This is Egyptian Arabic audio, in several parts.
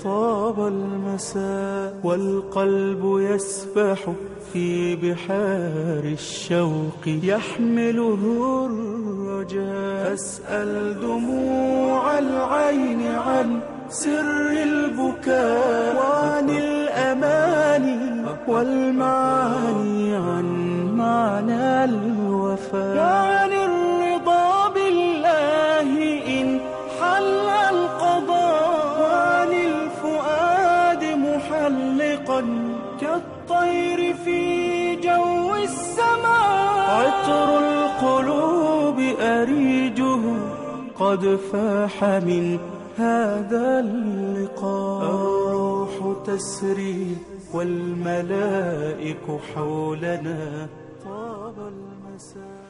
طاب المساء والقلب يسبح في بحار الشوق يحمله الرجاء أسأل دموع العين عن سر البكاء وعن الأماني والمعاني عن معنى الوفاء وعن الرضا بالله إن حل القضاء وعن الفؤاد محلقا كالطير في جو السماء عطر القلوب أريجه قد فاح من هذا اللقاء الروح تسري والملائك حولنا طاب المساء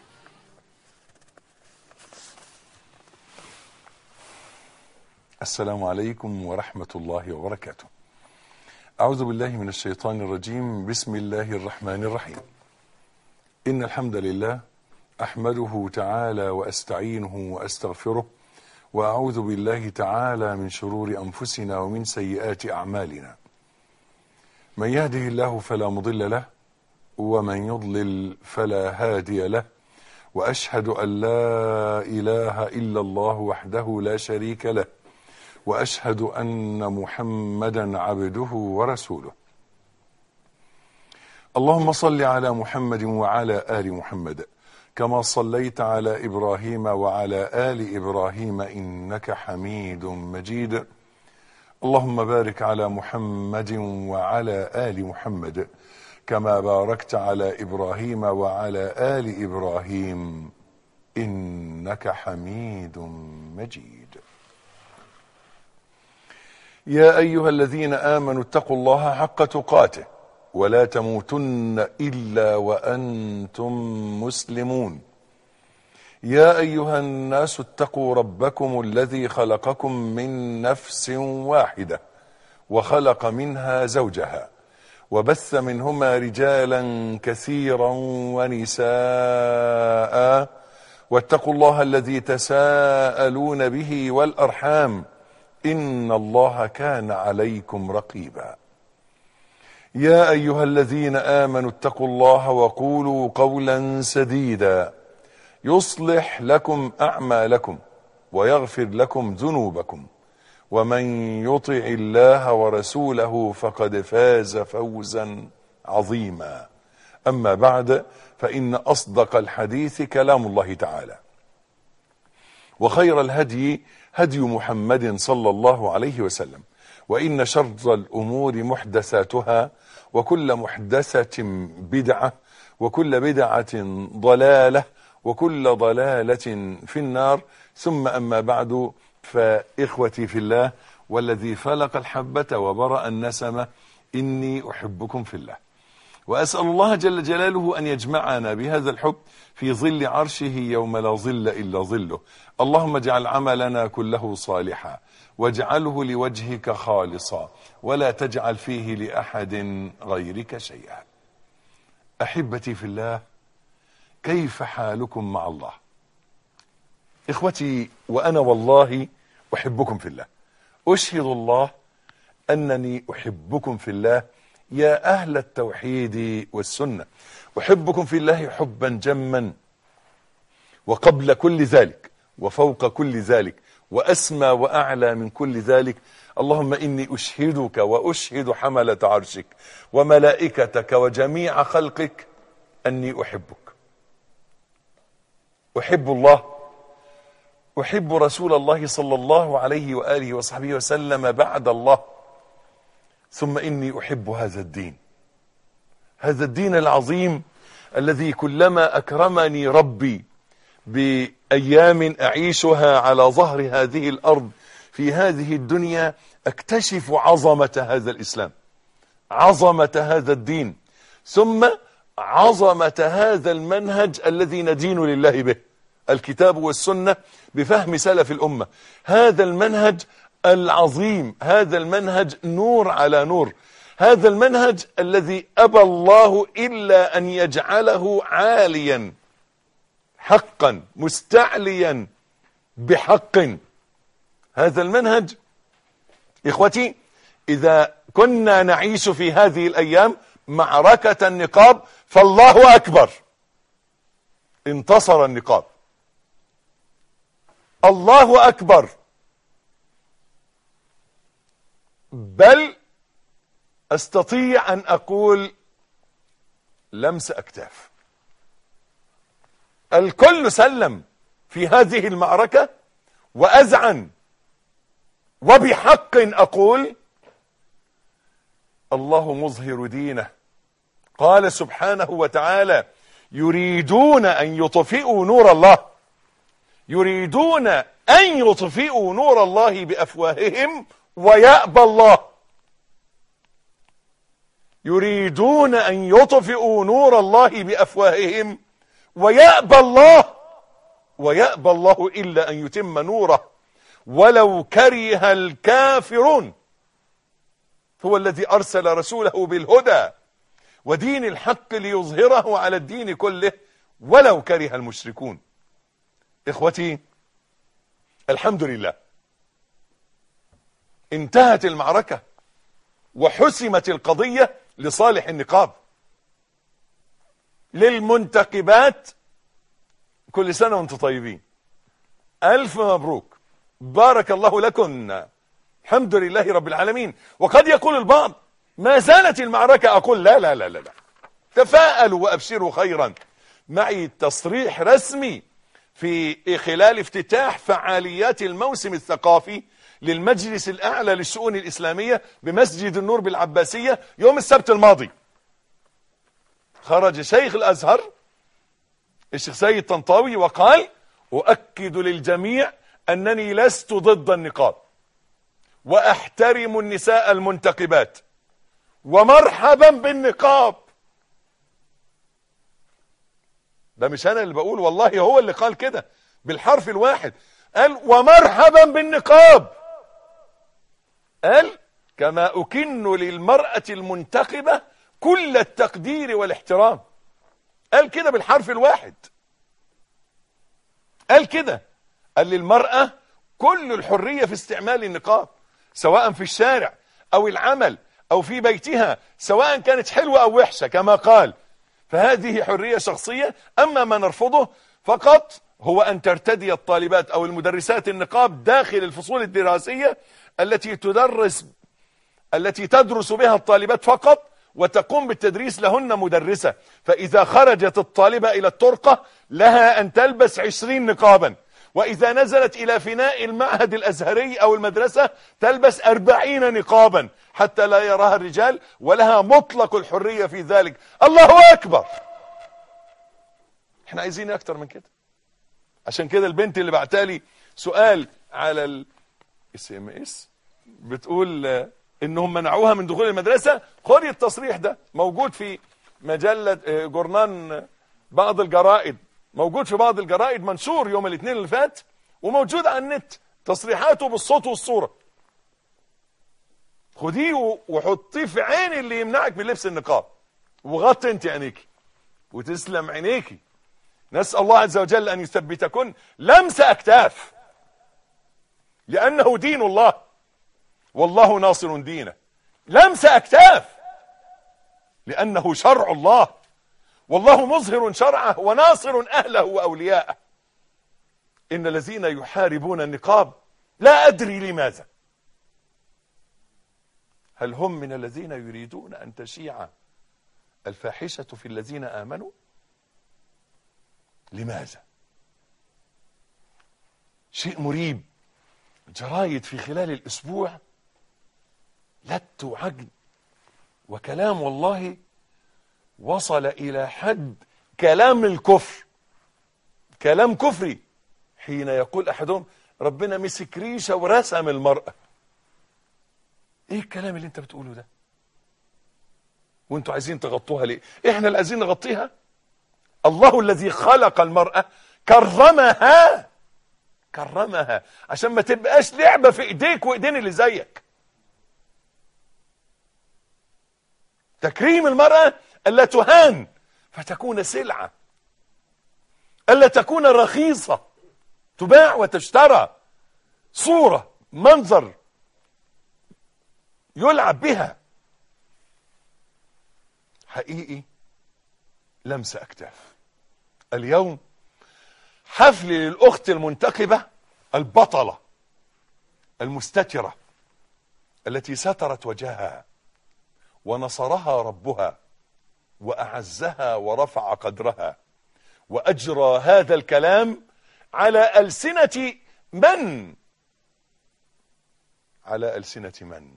السلام عليكم ورحمة الله وبركاته أعوذ بالله من الشيطان الرجيم بسم الله الرحمن الرحيم إن الحمد لله أحمده تعالى وأستعينه وأستغفره وأعوذ بالله تعالى من شرور أنفسنا ومن سيئات أعمالنا من يهده الله فلا مضل له ومن يضلل فلا هادي له وأشهد أن لا إله إلا الله وحده لا شريك له واشهد ان محمدا عبده ورسوله اللهم صل على محمد وعلى ال محمد كما صليت على ابراهيم وعلى ال ابراهيم انك حميد مجيد اللهم بارك على محمد وعلى ال محمد كما باركت على ابراهيم وعلى ال ابراهيم انك حميد مجيد يا ايها الذين امنوا اتقوا الله حق تقاته ولا تموتن الا وانتم مسلمون يا ايها الناس اتقوا ربكم الذي خلقكم من نفس واحده وخلق منها زوجها وبث منهما رجالا كثيرا ونساء واتقوا الله الذي تساءلون به والارحام ان الله كان عليكم رقيبا يا ايها الذين امنوا اتقوا الله وقولوا قولا سديدا يصلح لكم اعمالكم ويغفر لكم ذنوبكم ومن يطع الله ورسوله فقد فاز فوزا عظيما اما بعد فان اصدق الحديث كلام الله تعالى وخير الهدي هدي محمد صلى الله عليه وسلم وإن شر الأمور محدثاتها وكل محدثة بدعة وكل بدعة ضلالة وكل ضلالة في النار ثم أما بعد فإخوتي في الله والذي فلق الحبة وبرأ النسمة إني أحبكم في الله وأسأل الله جل جلاله أن يجمعنا بهذا الحب في ظل عرشه يوم لا ظل إلا ظله اللهم اجعل عملنا كله صالحا واجعله لوجهك خالصا ولا تجعل فيه لأحد غيرك شيئا أحبتي في الله كيف حالكم مع الله إخوتي وأنا والله أحبكم في الله أشهد الله أنني أحبكم في الله يا أهل التوحيد والسنة أحبكم في الله حبا جما وقبل كل ذلك وفوق كل ذلك وأسمى وأعلى من كل ذلك اللهم إني أشهدك وأشهد حملة عرشك وملائكتك وجميع خلقك أني أحبك أحب الله أحب رسول الله صلى الله عليه وآله وصحبه وسلم بعد الله ثم إني أحب هذا الدين هذا الدين العظيم الذي كلما أكرمني ربي بأيام أعيشها على ظهر هذه الأرض في هذه الدنيا أكتشف عظمة هذا الإسلام عظمة هذا الدين ثم عظمة هذا المنهج الذي ندين لله به الكتاب والسنة بفهم سلف الأمة هذا المنهج العظيم هذا المنهج نور على نور هذا المنهج الذي أبى الله إلا أن يجعله عاليا حقا مستعليا بحق هذا المنهج إخوتي إذا كنا نعيش في هذه الأيام معركة النقاب فالله أكبر انتصر النقاب الله أكبر بل أستطيع أن أقول لمس أكتاف الكل سلم في هذه المعركة وأزعن وبحق أقول الله مظهر دينه قال سبحانه وتعالى يريدون أن يطفئوا نور الله يريدون أن يطفئوا نور الله بأفواههم ويأبى الله يريدون أن يطفئوا نور الله بأفواههم ويأبى الله ويأبى الله إلا أن يتم نوره ولو كره الكافرون هو الذي أرسل رسوله بالهدى ودين الحق ليظهره على الدين كله ولو كره المشركون إخوتي الحمد لله انتهت المعركة وحسمت القضية لصالح النقاب للمنتقبات كل سنة وانتم طيبين ألف مبروك بارك الله لكن الحمد لله رب العالمين وقد يقول البعض ما زالت المعركة أقول لا لا لا لا, لا. تفاءلوا وأبشروا خيرا معي تصريح رسمي في خلال افتتاح فعاليات الموسم الثقافي للمجلس الأعلى للشؤون الإسلامية بمسجد النور بالعباسية يوم السبت الماضي خرج شيخ الأزهر الشيخ سيد طنطاوي وقال أؤكد للجميع أنني لست ضد النقاب وأحترم النساء المنتقبات ومرحبا بالنقاب ده مش أنا اللي بقول والله هو اللي قال كده بالحرف الواحد قال ومرحبا بالنقاب قال كما أكن للمرأة المنتقبة كل التقدير والاحترام قال كده بالحرف الواحد قال كده قال للمرأة كل الحرية في استعمال النقاب سواء في الشارع أو العمل أو في بيتها سواء كانت حلوة أو وحشة كما قال فهذه حرية شخصية أما ما نرفضه فقط هو أن ترتدي الطالبات أو المدرسات النقاب داخل الفصول الدراسية التي تدرس التي تدرس بها الطالبات فقط وتقوم بالتدريس لهن مدرسة فإذا خرجت الطالبة إلى الطرقة لها أن تلبس عشرين نقابا وإذا نزلت إلى فناء المعهد الأزهري أو المدرسة تلبس أربعين نقابا حتى لا يراها الرجال ولها مطلق الحرية في ذلك الله أكبر احنا عايزين أكتر من كده عشان كده البنت اللي بعتالي سؤال على الاس ام اس بتقول انهم منعوها من دخول المدرسة خدي التصريح ده موجود في مجلة جورنان بعض الجرائد موجود في بعض الجرائد منشور يوم الاثنين اللي فات وموجود على النت تصريحاته بالصوت والصورة خديه وحطيه في عين اللي يمنعك من لبس النقاب وغطي انت عينيكي وتسلم عينيكي نسأل الله عز وجل أن يثبتكن لمس أكتاف لأنه دين الله والله ناصر دينه لمس أكتاف لأنه شرع الله والله مظهر شرعه وناصر أهله وأولياءه إن الذين يحاربون النقاب لا أدري لماذا هل هم من الذين يريدون أن تشيع الفاحشة في الذين آمنوا لماذا شيء مريب جرايد في خلال الأسبوع لت وعجن وكلام والله وصل إلى حد كلام الكفر كلام كفري حين يقول أحدهم ربنا مسك ريشة ورسم المرأة ايه الكلام اللي انت بتقوله ده وانتوا عايزين تغطوها ليه احنا اللي عايزين نغطيها الله الذي خلق المرأة كرمها كرمها عشان ما تبقاش لعبة في ايديك وايدين اللي زيك تكريم المرأة ألا تهان فتكون سلعة ألا تكون رخيصة تباع وتشترى صورة منظر يلعب بها حقيقي لمس أكتاف اليوم حفل للأخت المنتقبة البطلة المستترة التي سترت وجهها ونصرها ربها وأعزها ورفع قدرها وأجرى هذا الكلام على ألسنة من على ألسنة من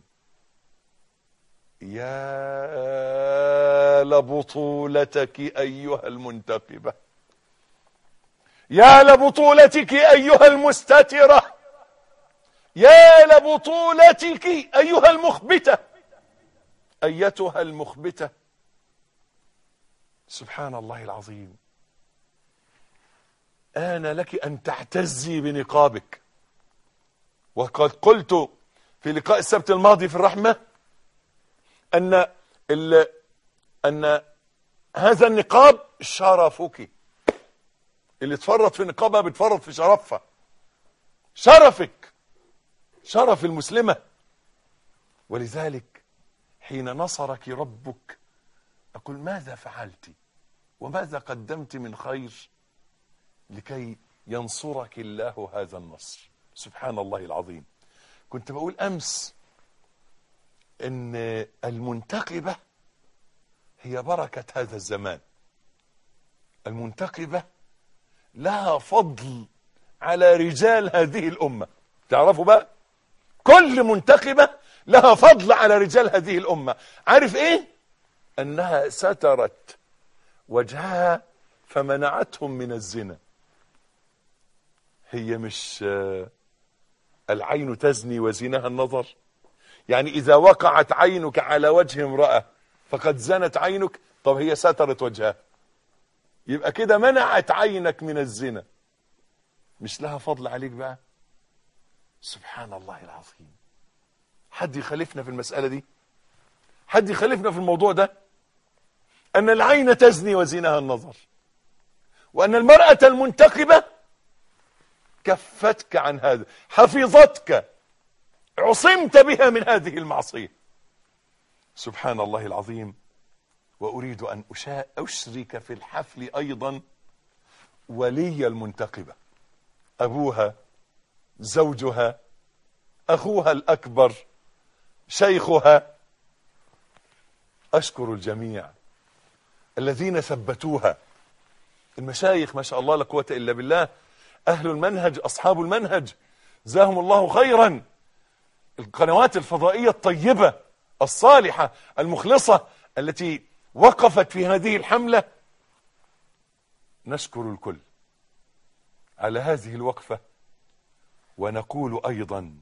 يا لبطولتك أيها المنتقبة يا لبطولتك أيها المستترة يا لبطولتك أيها المخبتة أيتها المخبتة سبحان الله العظيم آن لك أن تعتزي بنقابك وقد قلت في لقاء السبت الماضي في الرحمة أن ال أن هذا النقاب شرفك اللي تفرط في نقابها بتفرط في شرفها شرفك شرف المسلمة ولذلك حين نصرك ربك أقول ماذا فعلت وماذا قدمت من خير لكي ينصرك الله هذا النصر سبحان الله العظيم كنت بقول أمس ان المنتقبة هي بركة هذا الزمان المنتقبة لها فضل على رجال هذه الأمة تعرفوا بقى كل منتقبة لها فضل على رجال هذه الأمة عارف ايه انها سترت وجهها فمنعتهم من الزنا هي مش العين تزني وزنها النظر يعني إذا وقعت عينك على وجه امرأة فقد زنت عينك طب هي سترت وجهها يبقى كده منعت عينك من الزنا مش لها فضل عليك بقى سبحان الله العظيم حد يخالفنا في المسألة دي حد يخالفنا في الموضوع ده أن العين تزني وزنها النظر وأن المرأة المنتقبة كفتك عن هذا حفظتك عصمت بها من هذه المعصية سبحان الله العظيم وأريد أن أشاء أشرك في الحفل أيضا ولي المنتقبة أبوها زوجها أخوها الأكبر شيخها أشكر الجميع الذين ثبتوها المشايخ ما شاء الله لا قوة إلا بالله أهل المنهج أصحاب المنهج جزاهم الله خيرا القنوات الفضائية الطيبة الصالحة المخلصة التي وقفت في هذه الحملة نشكر الكل على هذه الوقفة ونقول أيضا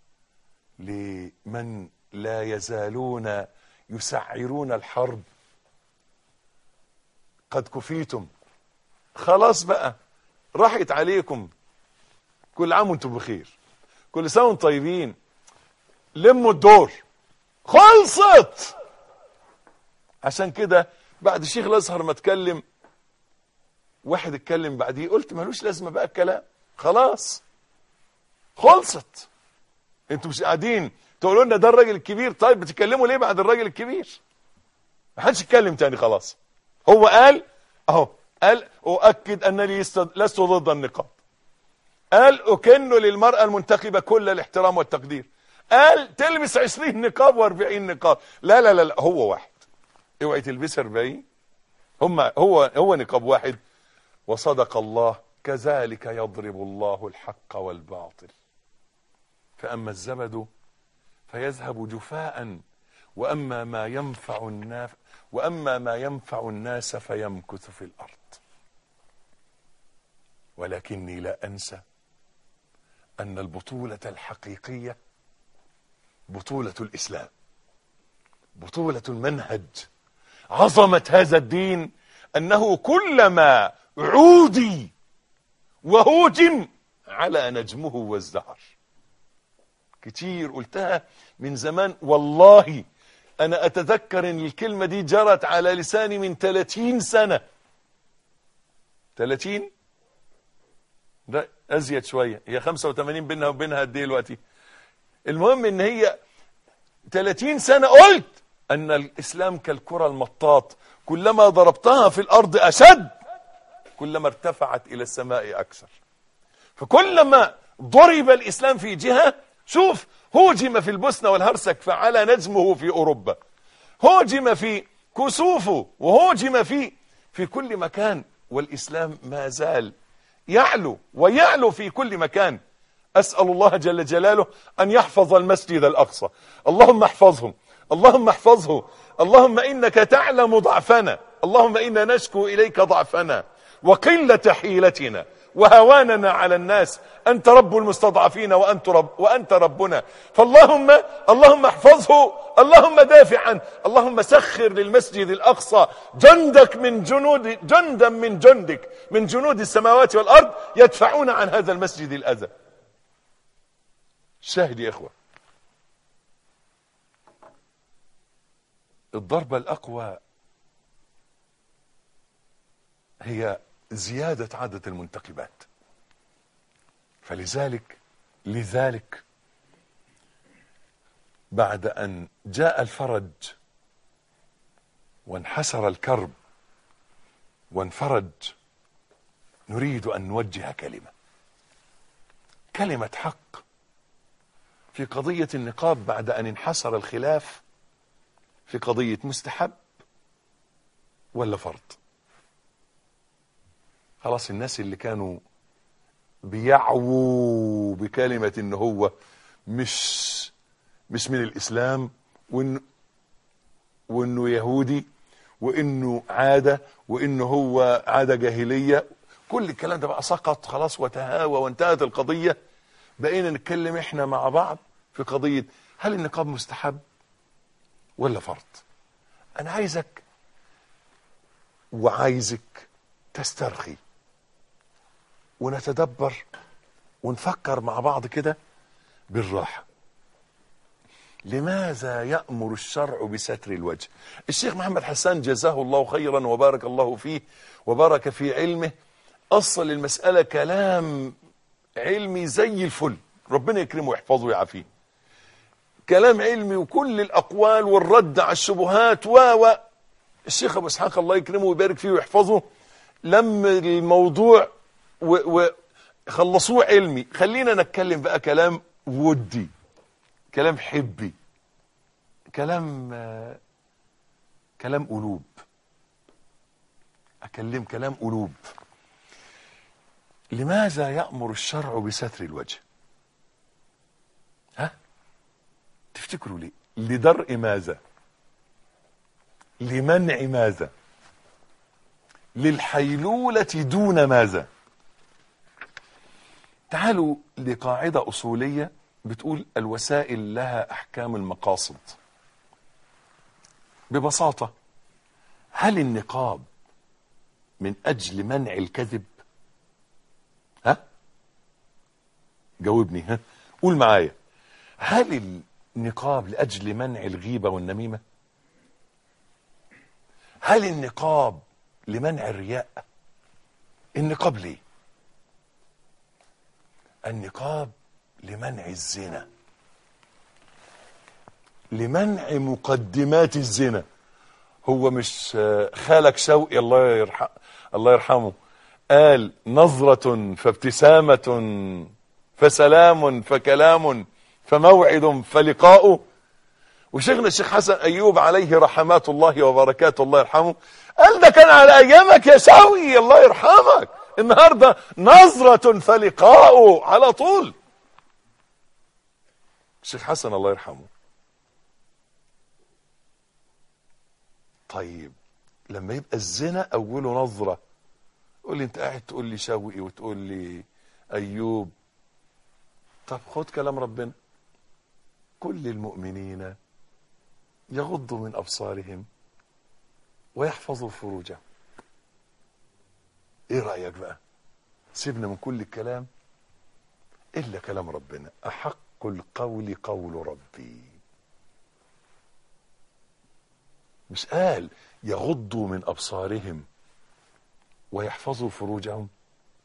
لمن لا يزالون يسعرون الحرب قد كفيتم خلاص بقى راحت عليكم كل عام وانتم بخير كل سنة وانتم طيبين لموا الدور خلصت عشان كده بعد الشيخ الازهر ما اتكلم واحد اتكلم بعديه قلت ملوش لازمه بقى الكلام خلاص خلصت انتوا مش قاعدين تقولوا لنا ده الراجل الكبير طيب بتتكلموا ليه بعد الراجل الكبير ما حدش يتكلم تاني خلاص هو قال اهو قال اؤكد انني لست ضد النقاب قال اكن للمراه المنتخبه كل الاحترام والتقدير قال تلبس 20 نقاب و40 نقاب لا لا لا, لا هو واحد اوعي تلبس 40 هم هو هو نقاب واحد وصدق الله كذلك يضرب الله الحق والباطل فأما الزبد فيذهب جفاء وأما ما ينفع الناس وأما ما ينفع الناس فيمكث في الأرض ولكني لا أنسى أن البطولة الحقيقية بطولة الإسلام بطولة المنهج عظمة هذا الدين أنه كلما عودي وهوجم على نجمه وازدهر كتير قلتها من زمان والله أنا أتذكر أن الكلمة دي جرت على لساني من 30 سنة 30 ده أزيد شوية هي 85 بينها وبينها قد ايه دلوقتي المهم ان هي 30 سنة قلت أن الإسلام كالكرة المطاط كلما ضربتها في الأرض أشد كلما ارتفعت إلى السماء أكثر فكلما ضرب الإسلام في جهة شوف هوجم في البوسنة والهرسك فعلى نجمه في أوروبا هوجم في كسوفه وهوجم في في كل مكان والإسلام ما زال يعلو ويعلو في كل مكان أسأل الله جل جلاله أن يحفظ المسجد الأقصى اللهم احفظهم اللهم احفظه اللهم إنك تعلم ضعفنا اللهم إنا نشكو إليك ضعفنا وقلة حيلتنا وهواننا على الناس أنت رب المستضعفين وأنت, رب وأنت ربنا فاللهم اللهم احفظه اللهم دافع عنه اللهم سخر للمسجد الأقصى جندك من جنود جندا من جندك من جنود السماوات والأرض يدفعون عن هذا المسجد الأذى شاهد يا إخوة الضربة الأقوى هي زيادة عدد المنتقبات فلذلك لذلك بعد أن جاء الفرج وانحسر الكرب وانفرج نريد أن نوجه كلمة كلمة حق في قضية النقاب بعد أن انحسر الخلاف في قضية مستحب ولا فرض خلاص الناس اللي كانوا بيعووا بكلمة ان هو مش مش من الاسلام وإن وانه يهودي وانه عادة وانه هو عادة جاهلية كل الكلام ده بقى سقط خلاص وتهاوى وانتهت القضية بقينا نتكلم احنا مع بعض في قضية هل النقاب مستحب ولا فرض انا عايزك وعايزك تسترخي ونتدبر ونفكر مع بعض كده بالراحة لماذا يأمر الشرع بستر الوجه الشيخ محمد حسان جزاه الله خيرا وبارك الله فيه وبارك في علمه أصل المسألة كلام علمي زي الفل ربنا يكرمه ويحفظه ويعافيه كلام علمي وكل الأقوال والرد على الشبهات و و الشيخ أبو إسحاق الله يكرمه ويبارك فيه ويحفظه لم الموضوع وخلصوه علمي خلينا نتكلم بقى كلام ودي كلام حبي كلام آه، كلام قلوب أكلم كلام قلوب لماذا يأمر الشرع بستر الوجه ها تفتكروا ليه لدرء ماذا لمنع ماذا للحيلولة دون ماذا تعالوا لقاعدة أصولية بتقول الوسائل لها أحكام المقاصد ببساطة هل النقاب من أجل منع الكذب ها جاوبني ها قول معايا هل النقاب لأجل منع الغيبة والنميمة هل النقاب لمنع الرياء النقاب ليه النقاب لمنع الزنا لمنع مقدمات الزنا هو مش آه، خالك شوقي الله يرحم الله يرحمه قال نظرة فابتسامة فسلام فكلام فموعد فلقاء وشيخنا الشيخ حسن ايوب عليه رحمات الله وبركاته الله يرحمه قال ده كان على ايامك يا شوقي الله يرحمك النهارده نظرة فلقاء على طول الشيخ حسن الله يرحمه طيب لما يبقى الزنا اوله نظرة قول لي انت قاعد تقول لي شوقي وتقول لي ايوب طب خد كلام ربنا كل المؤمنين يغضوا من ابصارهم ويحفظوا فروجهم ايه رايك بقى سيبنا من كل الكلام الا كلام ربنا احق القول قول ربي مش قال يغضوا من ابصارهم ويحفظوا فروجهم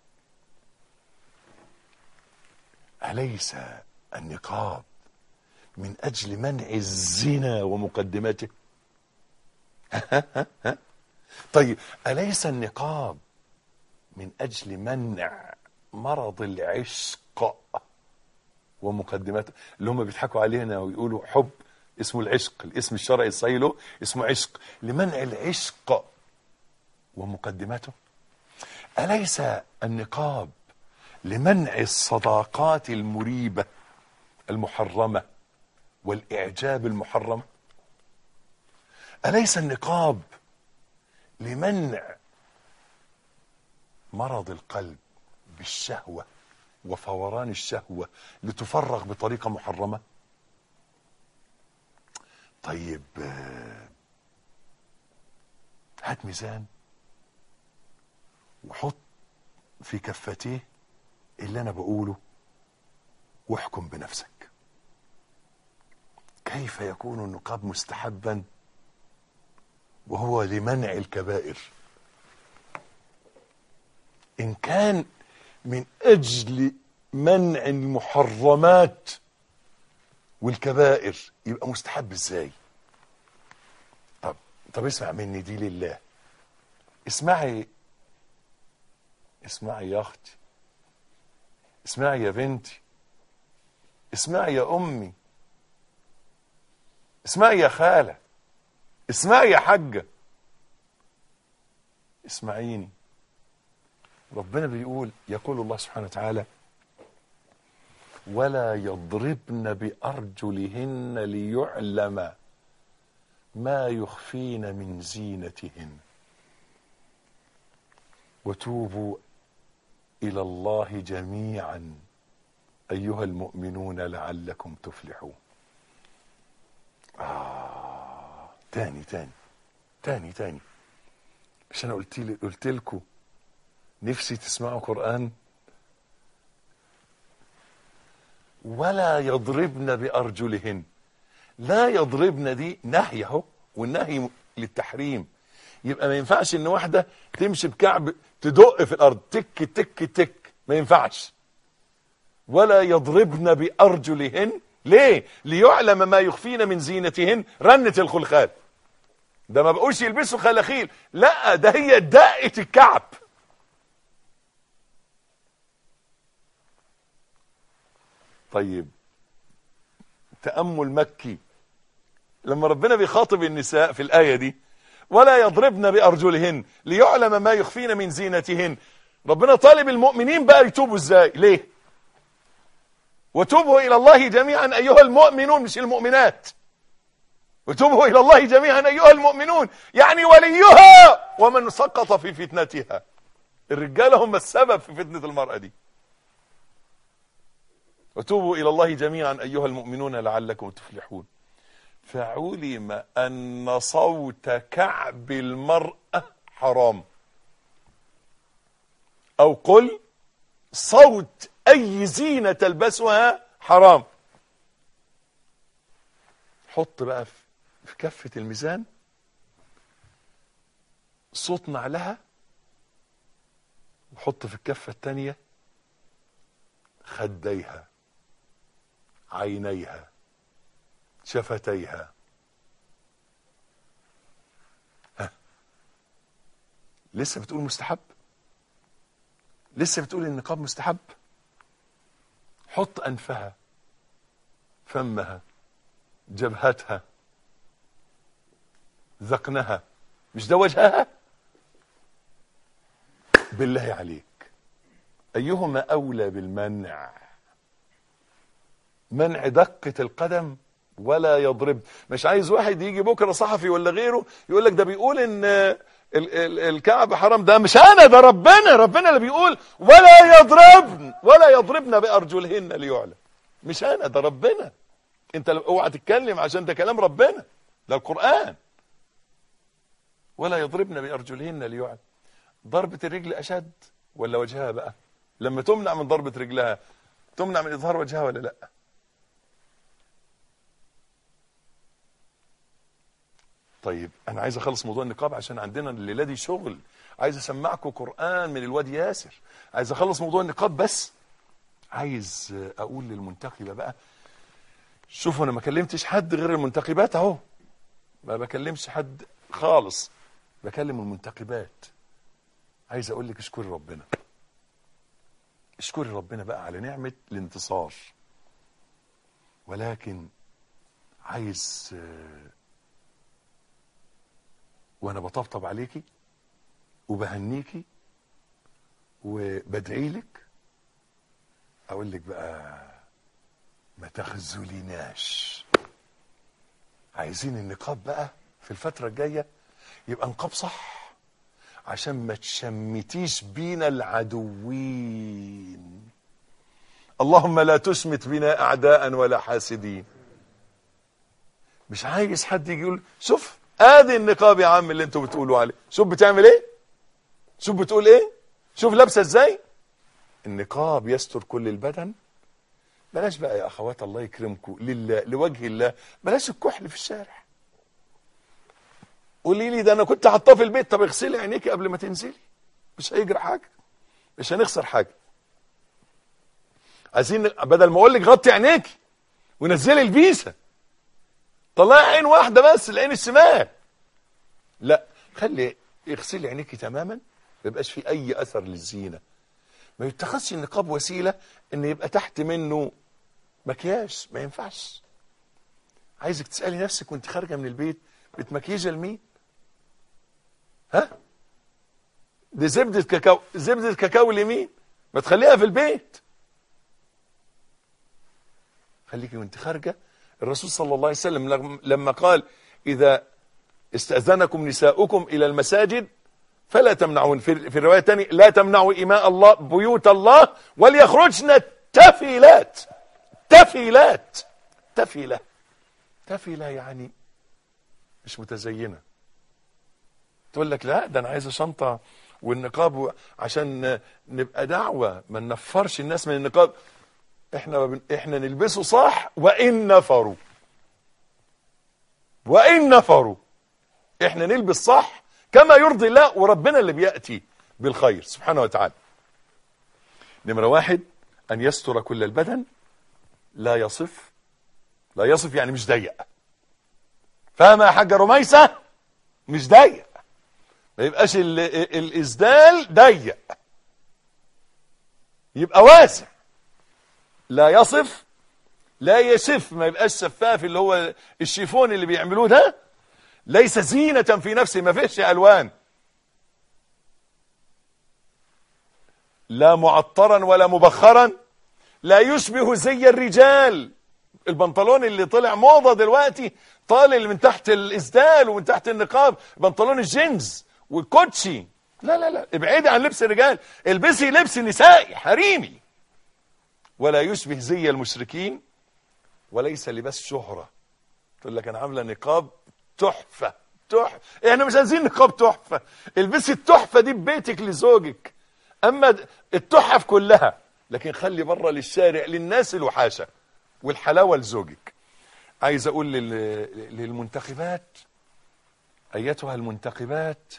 اليس النقاب من اجل منع الزنا ومقدماته طيب اليس النقاب من اجل منع مرض العشق ومقدماته اللي هم بيضحكوا علينا ويقولوا حب اسمه العشق الاسم الشرعي الصحيح له اسمه عشق لمنع العشق ومقدماته أليس النقاب لمنع الصداقات المريبة المحرمة والإعجاب المحرم أليس النقاب لمنع مرض القلب بالشهوة وفوران الشهوة لتفرغ بطريقة محرمة طيب آه، هات ميزان وحط في كفتيه اللي انا بقوله واحكم بنفسك كيف يكون النقاب مستحبا وهو لمنع الكبائر ان كان من اجل منع المحرمات والكبائر يبقى مستحب ازاي طب طب اسمع مني دي لله اسمعي اسمعي يا اختي اسمعي يا بنتي اسمعي يا امي اسمعي يا خاله اسمعي يا حاجه اسمعيني ربنا بيقول يقول الله سبحانه وتعالى ولا يضربن بارجلهن ليعلم ما يخفين من زينتهن وتوبوا الى الله جميعا ايها المؤمنون لعلكم تفلحون آه تاني تاني تاني تاني مش انا قلت لي قلت لكم نفسي تسمعوا قران ولا يضربن بارجلهن لا يضربن دي نهي اهو والنهي للتحريم يبقى ما ينفعش ان واحده تمشي بكعب تدق في الارض تك تك تك ما ينفعش ولا يضربن بارجلهن ليه ليعلم ما يخفين من زينتهن رنة الخلخال ده ما بقوش يلبسوا خلاخيل لا ده هي دقة الكعب طيب تأمل مكي لما ربنا بيخاطب النساء في الآية دي ولا يضربن بأرجلهن ليعلم ما يخفين من زينتهن ربنا طالب المؤمنين بقى يتوبوا ازاي ليه وتوبوا إلى الله جميعا أيها المؤمنون مش المؤمنات وتوبوا إلى الله جميعا أيها المؤمنون يعني وليها ومن سقط في فتنتها الرجال هم السبب في فتنة المرأة دي وتوبوا إلى الله جميعا أيها المؤمنون لعلكم تفلحون فعلم أن صوت كعب المرأة حرام أو قل صوت أي زينة تلبسها حرام حط بقى في كفة الميزان صوت نعلها وحط في الكفة التانية خديها عينيها شفتيها ها لسه بتقول مستحب لسه بتقول النقاب مستحب حط انفها فمها جبهتها ذقنها مش ده وجهها بالله عليك ايهما اولى بالمنع منع دقة القدم ولا يضرب مش عايز واحد يجي بكره صحفي ولا غيره يقول لك ده بيقول ان ال ال الكعب حرام ده مش انا ده ربنا ربنا اللي بيقول ولا يضربن ولا يضربن بارجلهن ليعلم مش انا ده ربنا انت اوعى تتكلم عشان ده كلام ربنا ده القران ولا يضربن بارجلهن ليعلم ضربه الرجل اشد ولا وجهها بقى لما تمنع من ضربه رجلها تمنع من اظهار وجهها ولا لا طيب انا عايز اخلص موضوع النقاب عشان عندنا الليله دي شغل عايز اسمعكم قران من الواد ياسر عايز اخلص موضوع النقاب بس عايز اقول للمنتخبه بقى شوفوا انا ما كلمتش حد غير المنتقبات اهو ما بكلمش حد خالص بكلم المنتقبات عايز اقول لك اشكري ربنا اشكري ربنا بقى على نعمة الانتصار ولكن عايز آه، وانا بطبطب عليكي وبهنيكي وبدعي لك اقول لك بقى ما تخذليناش عايزين النقاب بقى في الفترة الجاية يبقى نقاب صح عشان ما تشمتيش بينا العدوين اللهم لا تشمت بنا اعداء ولا حاسدين مش عايز حد يجي يقول شوف ادي النقاب يا عم اللي انتوا بتقولوا عليه شوف بتعمل ايه شوف بتقول ايه شوف لابسه ازاي النقاب يستر كل البدن بلاش بقى يا اخوات الله يكرمكم لله لوجه الله بلاش الكحل في الشارع قولي لي ده انا كنت حاطاه في البيت طب اغسلي عينيكي قبل ما تنزلي مش هيجرى حاجه مش هنخسر حاجه عايزين بدل ما اقول لك غطي عينيكي ونزلي البيسه طلعي عين واحده بس العين الشمال لا خلي اغسلي عينيكي تماما ما يبقاش في اي اثر للزينه ما يتخذش النقاب وسيله ان يبقى تحت منه مكياج ما ينفعش عايزك تسالي نفسك وانت خارجه من البيت بتمكيجه لمين ها دي زبده كاكاو زبده كاكاو لمين ما تخليها في البيت خليكي وانت خارجه الرسول صلى الله عليه وسلم لم- لما قال اذا استاذنكم نساؤكم الى المساجد فلا تمنعون في في الروايه الثانيه لا تمنعوا اماء الله بيوت الله وليخرجن تفيلات تفيلات تفيله تفيله يعني مش متزينه تقول لك لا ده انا عايزه شنطه والنقاب و- عشان نبقى دعوه ما ننفرش الناس من النقاب احنا ما بن... احنا نلبسه صح وان نفروا وان نفروا احنا نلبس صح كما يرضي الله وربنا اللي بياتي بالخير سبحانه وتعالى نمره واحد ان يستر كل البدن لا يصف لا يصف يعني مش ضيق فاهم يا حاجه رميسه مش ضيق ما يبقاش ال... ال- الاسدال ضيق يبقى واسع لا يصف لا يسف ما يبقاش سفاف اللي هو الشيفون اللي بيعملوه ده ليس زينة في نفسه ما فيش ألوان لا معطرا ولا مبخرا لا يشبه زي الرجال البنطلون اللي طلع موضة دلوقتي طالع من تحت الإسدال ومن تحت النقاب بنطلون الجينز والكوتشي لا لا لا ابعدي عن لبس الرجال البسي لبس نسائي حريمي ولا يشبه زي المشركين وليس لباس شهرة تقول لك انا عامله نقاب تحفة تحفة احنا مش عايزين نقاب تحفة البسي التحفة دي ببيتك لزوجك اما التحف كلها لكن خلي بره للشارع للناس الوحاشة والحلاوة لزوجك عايز اقول لل- للمنتخبات ايتها المنتخبات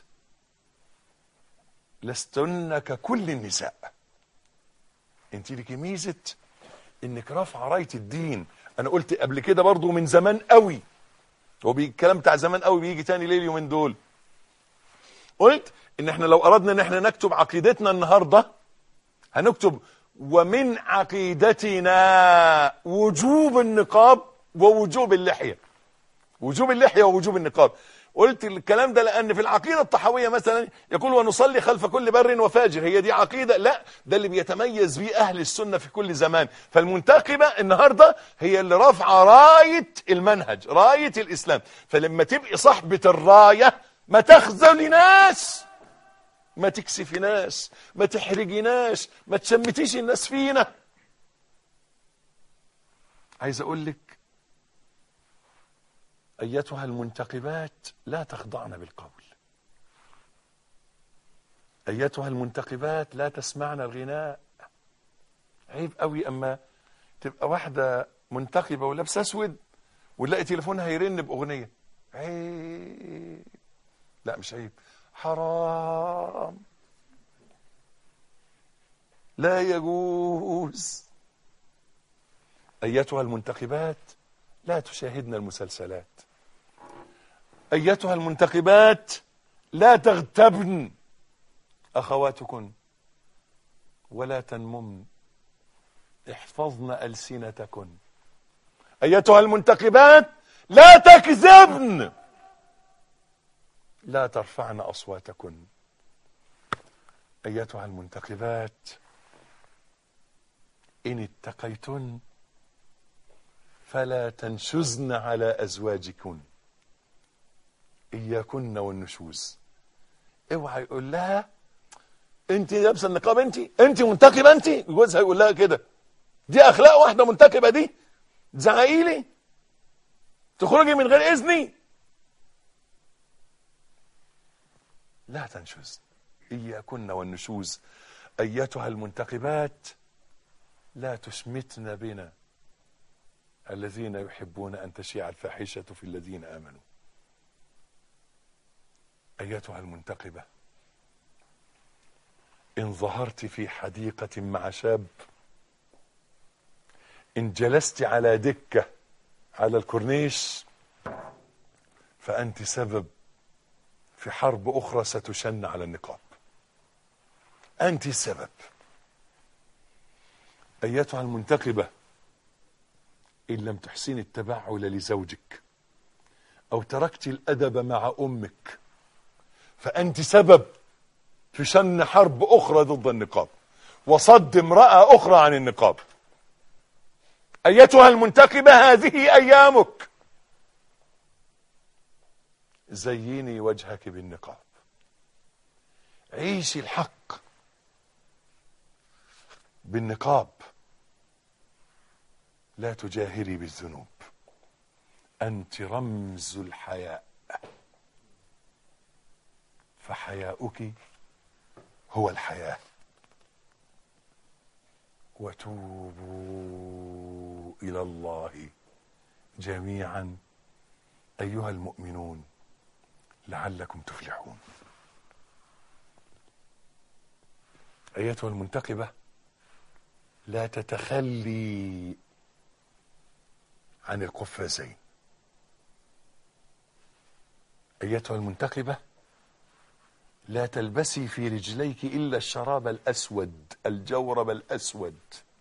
لستن ككل النساء انت لك ميزه انك رافعه رايه الدين انا قلت قبل كده برضو من زمان قوي هو بي- الكلام بتاع زمان قوي بيجي تاني ليه اليومين دول قلت ان احنا لو اردنا ان احنا نكتب عقيدتنا النهارده هنكتب ومن عقيدتنا وجوب النقاب ووجوب اللحيه وجوب اللحيه ووجوب النقاب قلت الكلام ده لان في العقيده الطحاويه مثلا يقول ونصلي خلف كل بر وفاجر هي دي عقيده لا ده اللي بيتميز بيه اهل السنه في كل زمان فالمنتخبه النهارده هي اللي رافعه رايه المنهج رايه الاسلام فلما تبقي صاحبه الرايه ما تخذلناش ما تكسفناش ما تحرجناش ما تشمتيش الناس فينا عايز اقول لك ايتها المنتقبات لا تخضعن بالقول ايتها المنتقبات لا تسمعن الغناء عيب قوي اما تبقى واحده منتقبه ولابسه اسود ونلاقي تليفونها يرن باغنيه عيب لا مش عيب حرام لا يجوز ايتها المنتخبات لا تشاهدن المسلسلات أيتها المنتقبات لا تغتبن أخواتكن ولا تنممن احفظن ألسنتكن أيتها المنتقبات لا تكذبن لا ترفعن أصواتكن أيتها المنتقبات إن اتقيتن فلا تنشزن على أزواجكن إياكن والنشوز اوعى يقول لها انت لابسه النقاب انت انت منتقبه انت جوزها يقول لها كده دي اخلاق واحده منتقبه دي تزعقي لي تخرجي من غير اذني لا تنشز اياكن والنشوز ايتها المنتقبات لا تشمتن بنا الذين يحبون ان تشيع الفاحشه في الذين امنوا ايتها المنتقبه ان ظهرت في حديقه مع شاب ان جلست على دكه على الكورنيش فانت سبب في حرب اخرى ستشن على النقاب انت السبب ايتها المنتقبه ان لم تحسني التبعل لزوجك او تركت الادب مع امك فانت سبب في شن حرب اخرى ضد النقاب وصد امراه اخرى عن النقاب ايتها المنتقبه هذه ايامك زيني وجهك بالنقاب عيشي الحق بالنقاب لا تجاهري بالذنوب انت رمز الحياء فحياؤك هو الحياه وتوبوا الى الله جميعا ايها المؤمنون لعلكم تفلحون ايتها المنتقبه لا تتخلي عن القفازين ايتها المنتقبه لا تلبسي في رجليك الا الشراب الاسود الجورب الاسود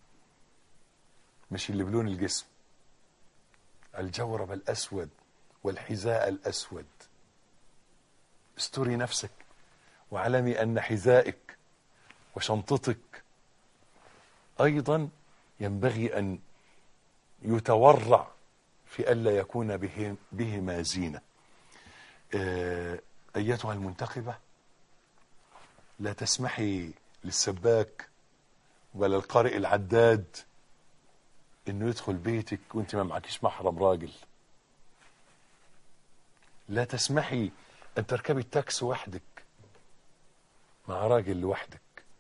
مش اللي بلون الجسم الجورب الاسود والحذاء الاسود استري نفسك واعلمي ان حذائك وشنطتك ايضا ينبغي ان يتورع في الا يكون به بهما زينه آه، ايتها المنتقبه لا تسمحي للسباك ولا القارئ العداد انه يدخل بيتك وانت ما معكيش محرم راجل لا تسمحي ان تركبي التاكسي وحدك مع راجل لوحدك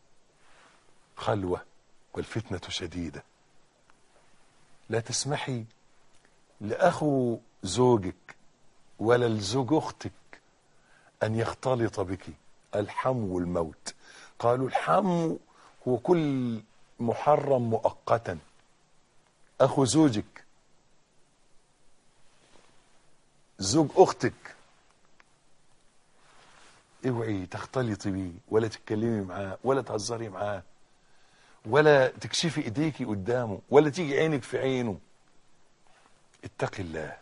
خلوه والفتنه شديده لا تسمحي لاخو زوجك ولا لزوج اختك ان يختلط بك الحم والموت قالوا الحم هو كل محرم مؤقتا اخو زوجك زوج اختك اوعي تختلطي بيه ولا تتكلمي معاه ولا تهزري معاه ولا تكشفي ايديكي قدامه ولا تيجي عينك في عينه اتقي الله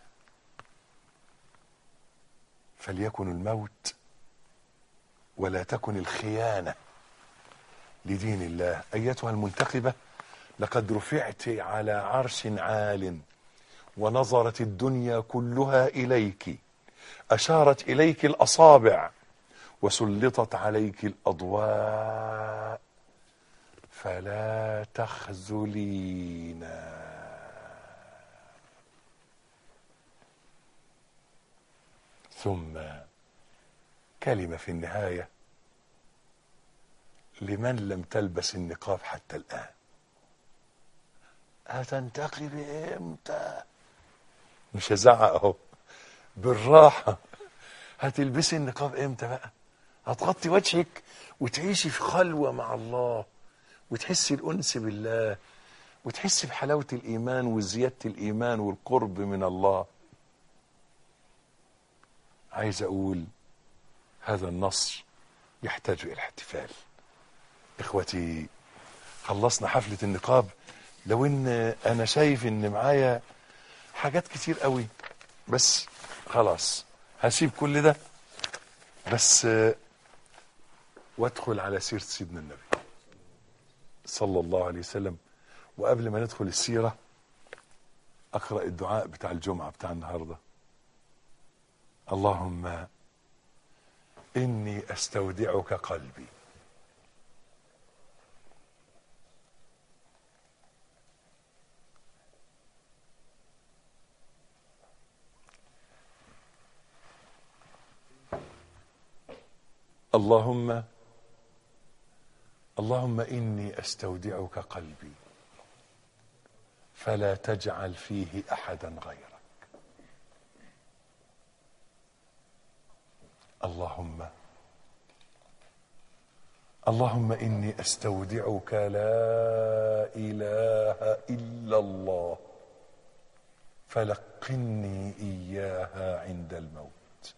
فليكن الموت ولا تكن الخيانة لدين الله أيتها المنتقبة لقد رفعت على عرش عال ونظرت الدنيا كلها إليك أشارت إليك الأصابع وسلطت عليك الأضواء فلا تخذلين ثم كلمة في النهاية لمن لم تلبس النقاب حتى الآن هتنتقب امتى مش هزعق اهو بالراحة هتلبسي النقاب امتى بقى هتغطي وجهك وتعيشي في خلوة مع الله وتحسي الأنس بالله وتحس بحلاوة الإيمان وزيادة الإيمان والقرب من الله عايز أقول هذا النصر يحتاج إلى احتفال إخوتي خلصنا حفلة النقاب لو إن أنا شايف إن معايا حاجات كتير قوي بس خلاص هسيب كل ده بس آه، وادخل على سيرة سيدنا النبي صلى الله عليه وسلم وقبل ما ندخل السيرة أقرأ الدعاء بتاع الجمعة بتاع النهاردة اللهم إني أستودعك قلبي اللهم اللهم إني أستودعك قلبي فلا تجعل فيه أحدا غيرك اللهم اللهم إني أستودعك لا إله إلا الله فلقني إياها عند الموت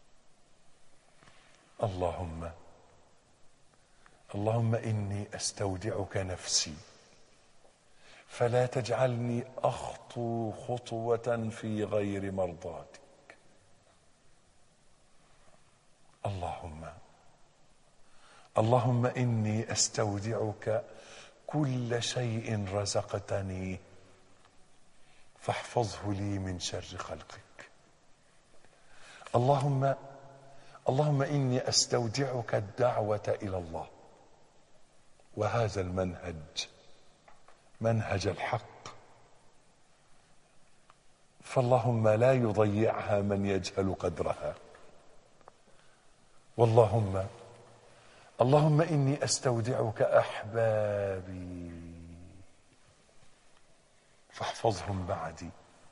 اللهم اللهم إني أستودعك نفسي فلا تجعلني أخطو خطوة في غير مرضاتك اللهم اللهم إني أستودعك كل شيء رزقتني فاحفظه لي من شر خلقك اللهم اللهم إني أستودعك الدعوة إلى الله وهذا المنهج منهج الحق فاللهم لا يضيعها من يجهل قدرها واللهم اللهم اني استودعك احبابي فاحفظهم بعدي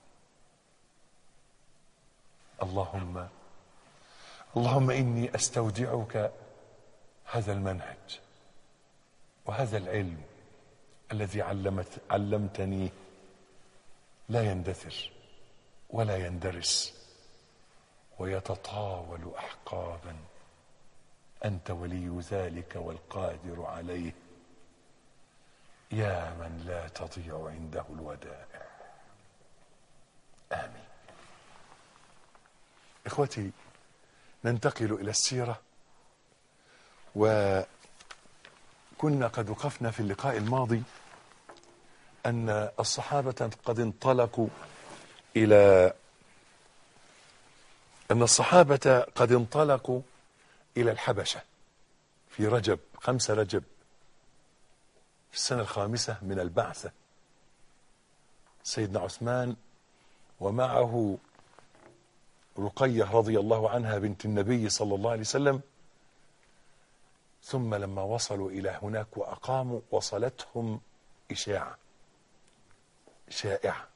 اللهم اللهم اني استودعك هذا المنهج وهذا العلم الذي علمت علمتنيه لا يندثر ولا يندرس ويتطاول احقابا انت ولي ذلك والقادر عليه يا من لا تضيع عنده الودائع امين اخوتي ننتقل الى السيره وكنا قد وقفنا في اللقاء الماضي ان الصحابه قد انطلقوا الى ان الصحابه قد انطلقوا الى الحبشه في رجب خمسه رجب في السنه الخامسه من البعثه سيدنا عثمان ومعه رقيه رضي الله عنها بنت النبي صلى الله عليه وسلم ثم لما وصلوا الى هناك واقاموا وصلتهم اشاعه شائعه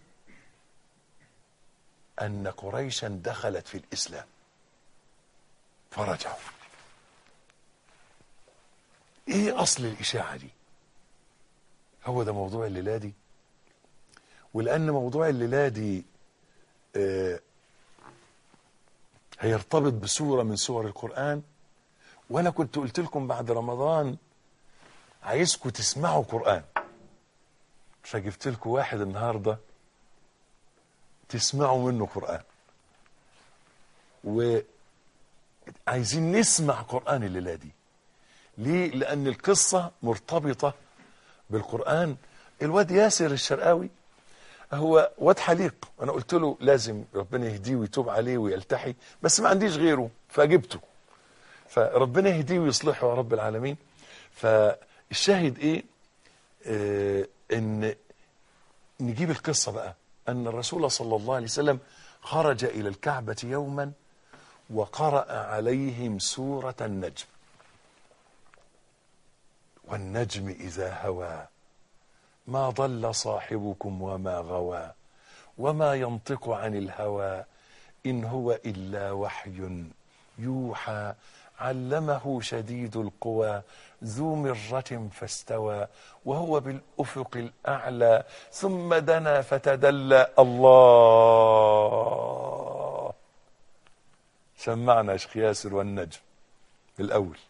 ان قريشا دخلت في الاسلام فرجعوا ايه اصل الاشاعه دي هو ده موضوع الليله دي ولان موضوع الليله دي آه هيرتبط بسوره من سور القران وانا كنت قلت لكم بعد رمضان عايزكم تسمعوا قران فجبت لكم واحد النهارده تسمعوا منه قران وعايزين نسمع قران الليله دي ليه لان القصه مرتبطه بالقران الواد ياسر الشرقاوي هو واد حليق انا قلت له لازم ربنا يهديه ويتوب عليه ويلتحي بس ما عنديش غيره فجبته فربنا يهديه ويصلحه يا رب العالمين فالشاهد ايه آه ان نجيب القصة بقى ان الرسول صلى الله عليه وسلم خرج الى الكعبة يوما وقرأ عليهم سورة النجم والنجم اذا هوى ما ضل صاحبكم وما غوى وما ينطق عن الهوى ان هو الا وحي يوحى علمه شديد القوى ذو مرة فاستوى وهو بالأفق الأعلى ثم دنا فتدلى الله سمعنا يا شيخ ياسر والنجم الأول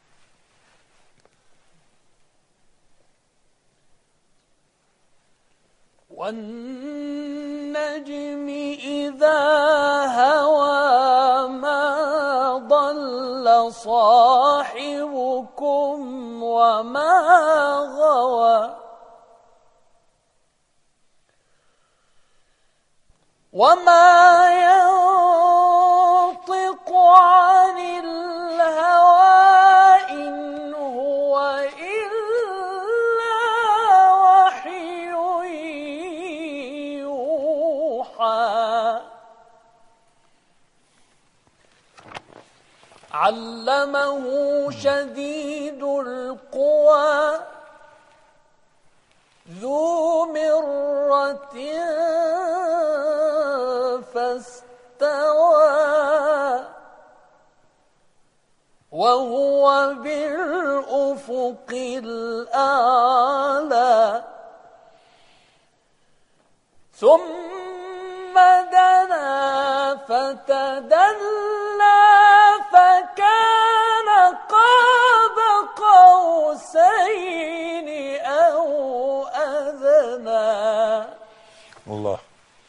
والنجم إذا هوى ما ضل صاحبكم وما غوى وما ينطق عن الهوى إن هو إلا وحي يوحى علمه شديد القوى ذو مرة فاستوى وهو بالأفق الأعلى ثم دنا فتدلى فكان قاب قوسين أو أدنى الله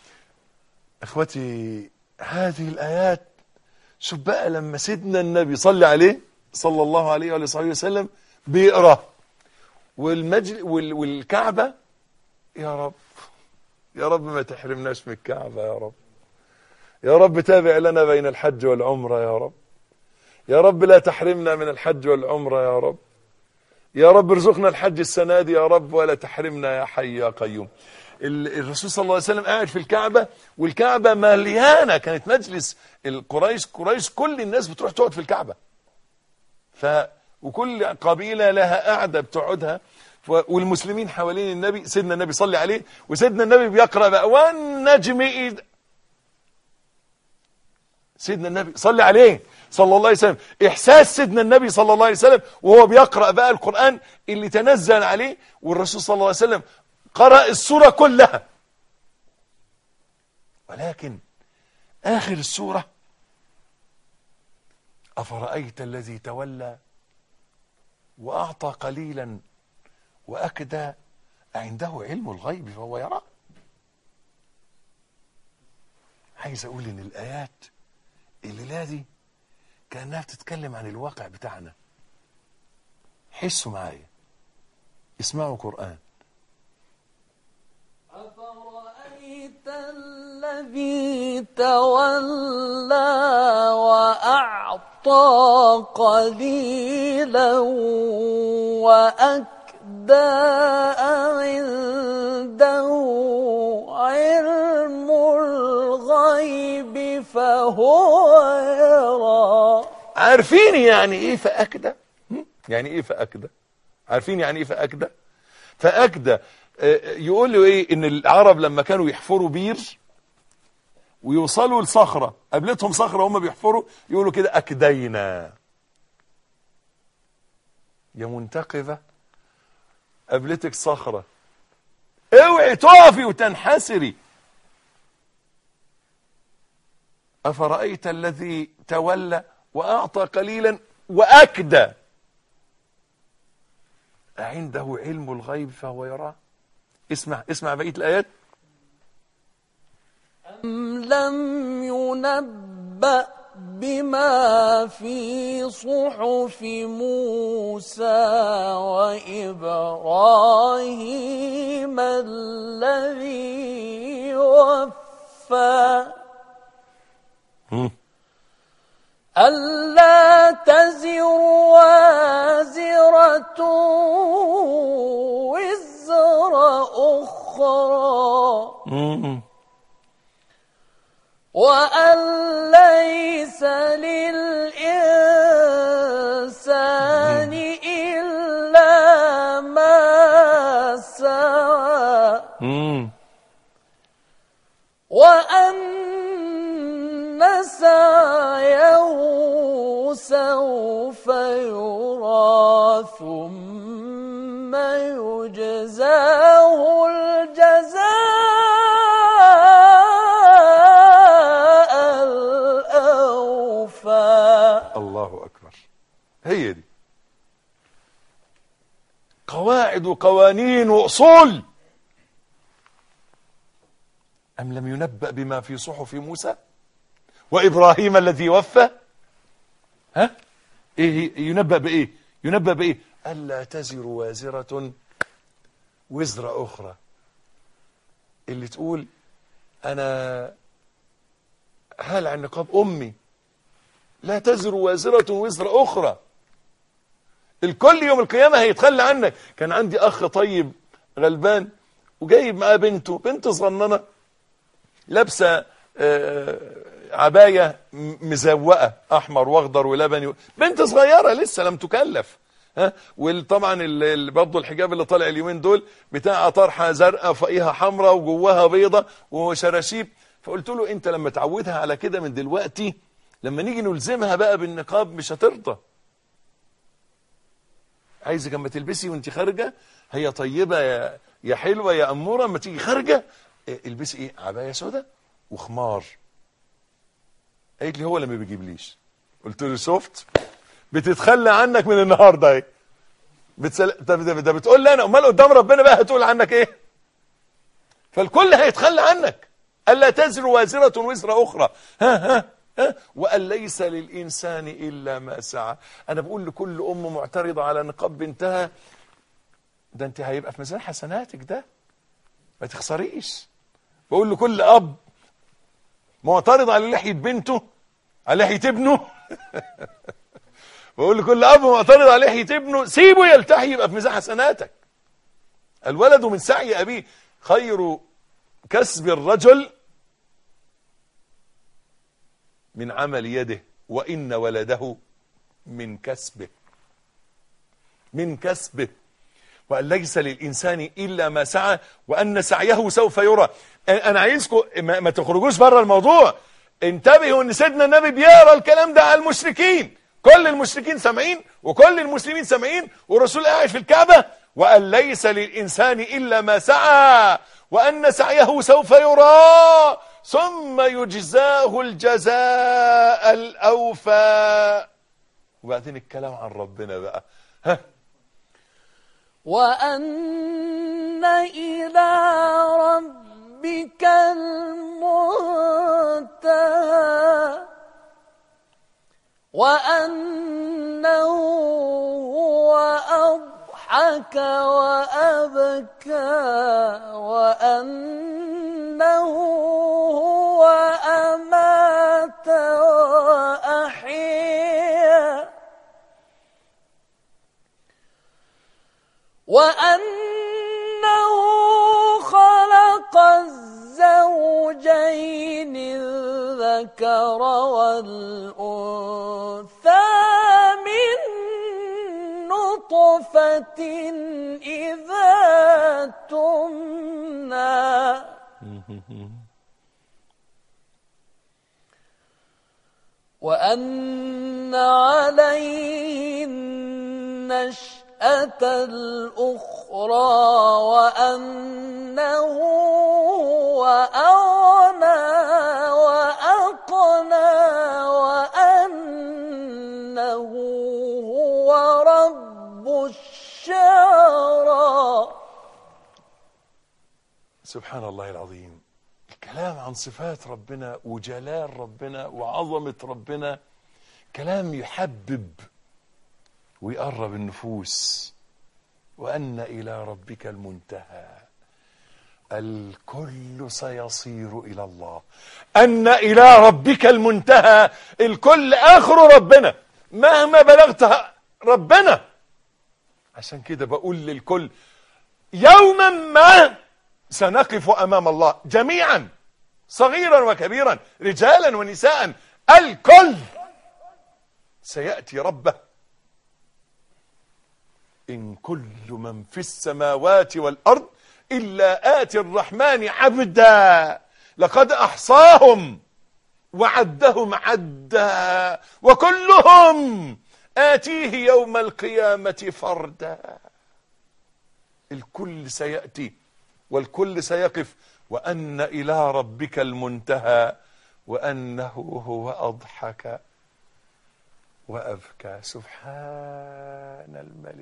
اخوتي هذه الايات شوف بقى لما سيدنا النبي صلى عليه صلى الله عليه وآله وصحبه وسلم بيقرا والمجل وال والكعبه يا رب يا رب ما تحرمناش من الكعبه يا رب يا رب تابع لنا بين الحج والعمره يا رب يا رب لا تحرمنا من الحج والعمره يا رب يا رب ارزقنا الحج السنه دي يا رب ولا تحرمنا يا حي يا قيوم ال- الرسول صلى الله عليه وسلم قاعد في الكعبة والكعبة مليانة كانت مجلس القريش قريش كل الناس بتروح تقعد في الكعبة ف وكل قبيلة لها قعدة بتقعدها ف- والمسلمين حوالين النبي سيدنا النبي صلى عليه وسيدنا النبي بيقرأ بقى والنجم إذ سيدنا النبي صلى عليه صلى الله عليه وسلم احساس سيدنا النبي صلى الله عليه وسلم وهو بيقرأ بقى القرآن اللي تنزل عليه والرسول صلى الله عليه وسلم قرأ السورة كلها ولكن آخر السورة أفرأيت الذي تولى وأعطى قليلا وأكدى عنده علم الغيب فهو يرى عايز أقول إن الآيات الليلة دي كأنها بتتكلم عن الواقع بتاعنا حسوا معايا اسمعوا قرآن أفرأيت الذي تولى وأعطى قليلا وأكدى عنده علم الغيب فهو يرى عارفين يعني ايه فأكدى هم؟ يعني ايه فأكدى عارفين يعني ايه فأكدى فأكدى آه، يقول له ايه ان العرب لما كانوا يحفروا بير ويوصلوا لصخرة قابلتهم صخرة هم بيحفروا يقولوا كده أكدينا يا منتقبة قابلتك صخرة اوعي تقفي وتنحسري أفرأيت الذي تولى وأعطى قليلا وأكدى أعنده علم الغيب فهو يراه اسمع اسمع بقية الآيات أم لم ينبأ بما في صحف موسى وإبراهيم الذي وفى هم. ألا تزر وازرة وزر أخرى مم. وأن ليس للإنسان إلا ما سعى مم. وأن سعيه سوف سوفا الله أكبر هي دي قواعد وقوانين وأصول أم لم ينبأ بما في صحف موسى وإبراهيم الذي وفى ها إيه ينبأ بإيه ينبأ بإيه ألا تزر وازرة وزر أخرى اللي تقول أنا هلع نقاب أمي لا تزر وازرة وزر أخرى الكل يوم القيامة هيتخلى عنك كان عندي أخ طيب غلبان وجايب معاه بنته بنت صغننة لابسة آه، عباية م- مزوقة أحمر وأخضر ولبني بنت صغيرة لسه لم تكلف ها وطبعا ال- ال- برضه الحجاب اللي طالع اليومين دول بتاع طرحه زرقاء فوقيها حمراء وجواها بيضة وشراشيب فقلت له انت لما تعودها على كده من دلوقتي لما نيجي نلزمها بقى بالنقاب مش هترضى عايزك اما تلبسي وانت خارجه هي طيبه يا يا حلوه يا اموره اما تيجي خارجه إيه، البسي ايه عبايه سودا وخمار قالت لي هو اللي ما بيجيبليش قلت له شفت بتتخلى عنك من النهارده اهي بتسل... ده, ده, ده بتقول لي انا امال قدام ربنا بقى هتقول عنك ايه فالكل هيتخلى عنك الا تزر وازره وزر اخرى ها ها ها وان ليس للانسان الا ما سعى انا بقول لكل ام معترضه على نقاب بنتها ده انت هيبقى في ميزان حسناتك ده ما تخسريش بقول لكل اب معترض على لحيه بنته على لحيه ابنه بقول لكل اب معترض على لحيه ابنه سيبه يلتحي يبقى في ميزان حسناتك الولد من سعي ابيه خير كسب الرجل من عمل يده وان ولده من كسبه من كسبه وأن ليس للإنسان إلا ما سعى وأن سعيه سوف يرى أنا عايزكم ما, ما تخرجوش بره الموضوع انتبهوا أن سيدنا النبي بيقرا الكلام ده على المشركين كل المشركين سامعين وكل المسلمين سامعين والرسول قاعد في الكعبة وأن ليس للإنسان إلا ما سعى وأن سعيه سوف يرى ثم يجزاه الجزاء الأوفى وبعدين الكلام عن ربنا بقى ها وأن إلى ربك المنتهى وأنه هو أضحك وأبكى وأنه هو أمات وأحيا وأنه خلق الزوجين الذكر والأنثى من نطفة إذا تمنى وأن عليه النشأة الأخرى وأنه هو أغنى وأقنى وأنه هو رب الشعرى سبحان الله العظيم الكلام عن صفات ربنا وجلال ربنا وعظمة ربنا كلام يحبب ويقرب النفوس وأن إلى ربك المنتهى الكل سيصير إلى الله أن إلى ربك المنتهى الكل آخر ربنا مهما بلغت ربنا عشان كده بقول للكل يوما ما سنقف امام الله جميعا صغيرا وكبيرا رجالا ونساء الكل سياتي ربه ان كل من في السماوات والارض الا اتي الرحمن عبدا لقد احصاهم وعدهم عدا وكلهم اتيه يوم القيامه فردا الكل سياتي والكل سيقف وأن إلى ربك المنتهى وأنه هو أضحك وأبكى سبحان الملك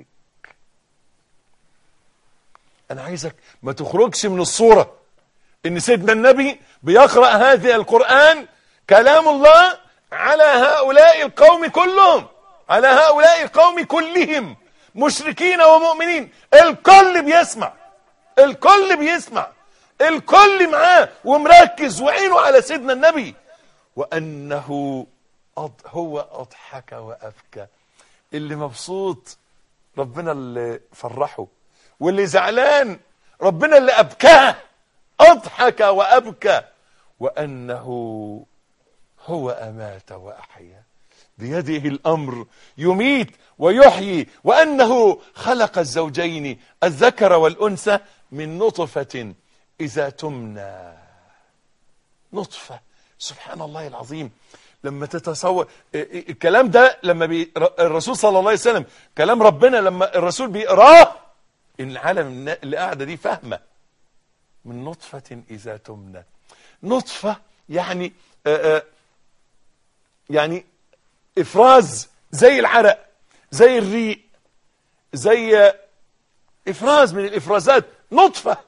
أنا عايزك ما تخرجش من الصورة إن سيدنا النبي بيقرأ هذه القرآن كلام الله على هؤلاء القوم كلهم على هؤلاء القوم كلهم مشركين ومؤمنين الكل بيسمع الكل بيسمع الكل معاه ومركز وعينه على سيدنا النبي وأنه أض- هو أضحك وأبكى اللي مبسوط ربنا اللي فرحه واللي زعلان ربنا اللي أبكاه أضحك وأبكى وأنه هو أمات وأحيا بيده الأمر يميت ويحيي وأنه خلق الزوجين الذكر والأنثى من نطفة إذا تمنى نطفة سبحان الله العظيم لما تتصور الكلام ده لما بي الرسول صلى الله عليه وسلم كلام ربنا لما الرسول بيقراه ان العالم اللي قاعده دي فاهمه من نطفة إذا تمنى نطفة يعني آآ آآ يعني إفراز زي العرق زي الريق زي إفراز من الإفرازات نطفة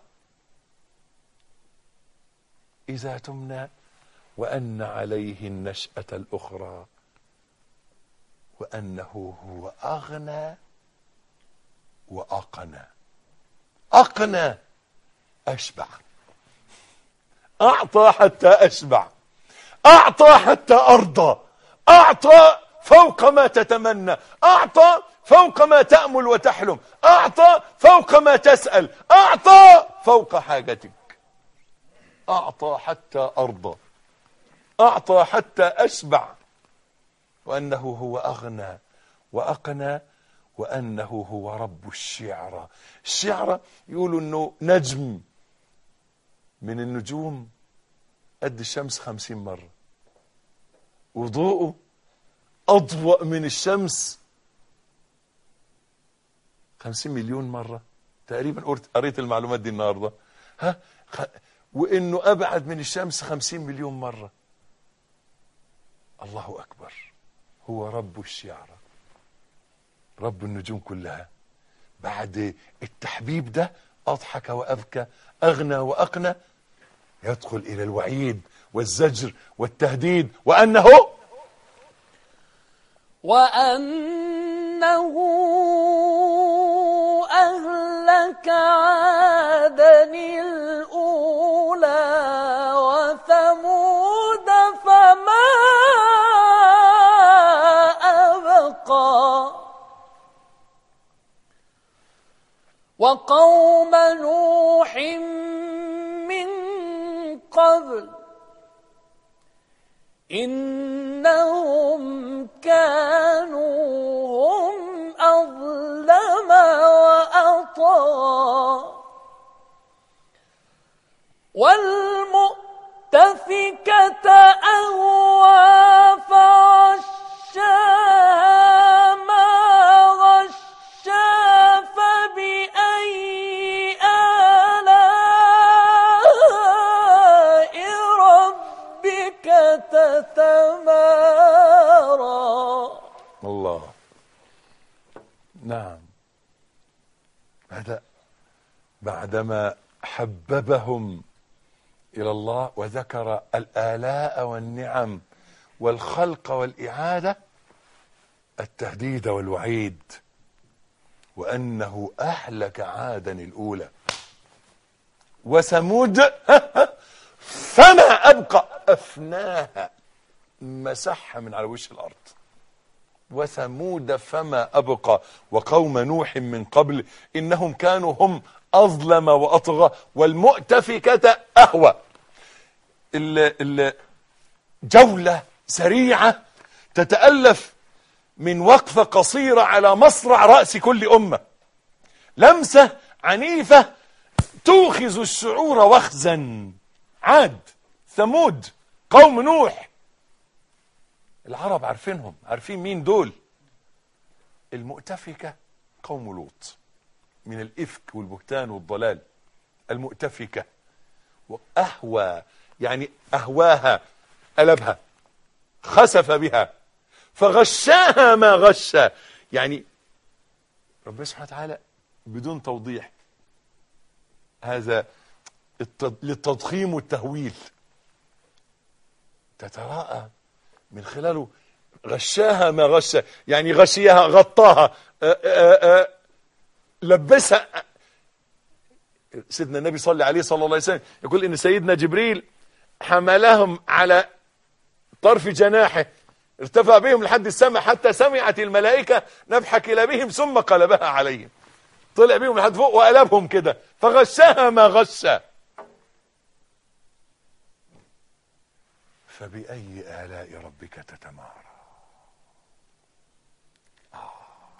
إذا تمنى وأن عليه النشأة الأخرى وأنه هو أغنى وأقنى أقنى أشبع أعطى حتى أشبع أعطى حتى أرضى أعطى فوق ما تتمنى أعطى فوق ما تأمل وتحلم أعطى فوق ما تسأل أعطى فوق حاجتك أعطى حتى أرضى أعطى حتى أشبع وأنه هو أغنى وأقنى وأنه هو رب الشعرى الشعرى يقولوا أنه نجم من النجوم قد الشمس خمسين مرة وضوءه أضوأ من الشمس خمسين مليون مرة تقريبا قرت- قريت المعلومات دي النهاردة ها خ... وإنه أبعد من الشمس خمسين مليون مرة الله أكبر هو رب الشعرى رب النجوم كلها بعد التحبيب ده أضحك وأبكى أغنى وأقنى يدخل إلى الوعيد والزجر والتهديد وأنه وأنه أهلك عادا الأولى وثمود فما أبقى وقوم نوح من قبل إنهم كانوا هم أظلم وأطغى والمؤتفكة أهوى فغشاها ما غشا فبأي آلاء ربك تتمارى الله نعم بدأ بعدما حببهم إلى الله وذكر الآلاء والنعم والخلق والإعادة التهديد والوعيد وأنه أهلك عادا الأولى وثمود فما أبقى أفناها مسحها من على وش الأرض وثمود فما أبقى وقوم نوح من قبل إنهم كانوا هم أظلم وأطغى والمؤتفكة أهوى ال- ال- جولة سريعة تتألف من وقفة قصيرة على مصرع رأس كل أمة لمسة عنيفة توخز الشعور وخزا عاد ثمود قوم نوح العرب عارفينهم عارفين مين دول المؤتفكة قوم لوط من الإفك والبهتان والضلال المؤتفكة وأهوى يعني أهواها قلبها خسف بها فغشاها ما غشا يعني ربنا سبحانه وتعالى بدون توضيح هذا التض- للتضخيم والتهويل تتراءى من خلاله غشاها ما غشا يعني غشيها غطاها آآ آآ لبسها سيدنا النبي صلى عليه صلى الله عليه وسلم يقول ان سيدنا جبريل حملهم على طرف جناحه ارتفع بهم لحد السماء حتى سمعت الملائكة نفح كلابهم ثم قلبها عليهم طلع بهم لحد فوق وقلبهم كده فغشاها ما غشا فبأي آلاء ربك تتمارى آه.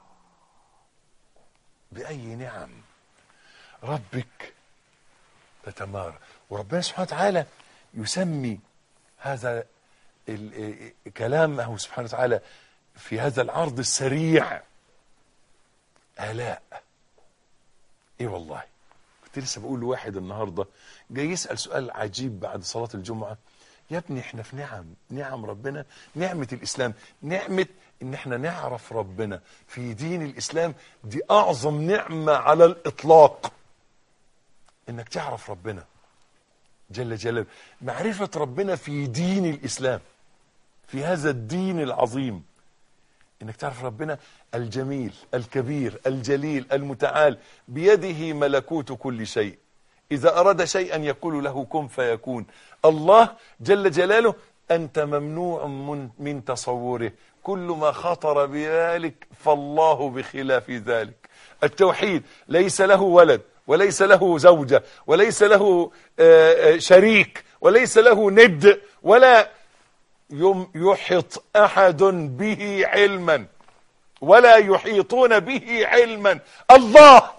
بأي نعم ربك تتمارى وربنا سبحانه وتعالى يسمي هذا ال- ال- كلامه سبحانه وتعالى في هذا العرض السريع آلاء ايه والله كنت لسه بقول لواحد النهارده جاي يسأل سؤال عجيب بعد صلاة الجمعة يا ابني احنا في نعم نعم ربنا نعمة الإسلام نعمة ان احنا نعرف ربنا في دين الإسلام دي أعظم نعمة على الإطلاق انك تعرف ربنا جل جلاله معرفة ربنا في دين الإسلام في هذا الدين العظيم انك تعرف ربنا الجميل الكبير الجليل المتعال بيده ملكوت كل شيء إذا أراد شيئا يقول له كن فيكون الله جل جلاله أنت ممنوع من, من تصوره كل ما خطر بذلك فالله بخلاف ذلك التوحيد ليس له ولد وليس له زوجة وليس له آه، آه، شريك وليس له ند ولا يم- يحط أحد به علما ولا يحيطون به علما الله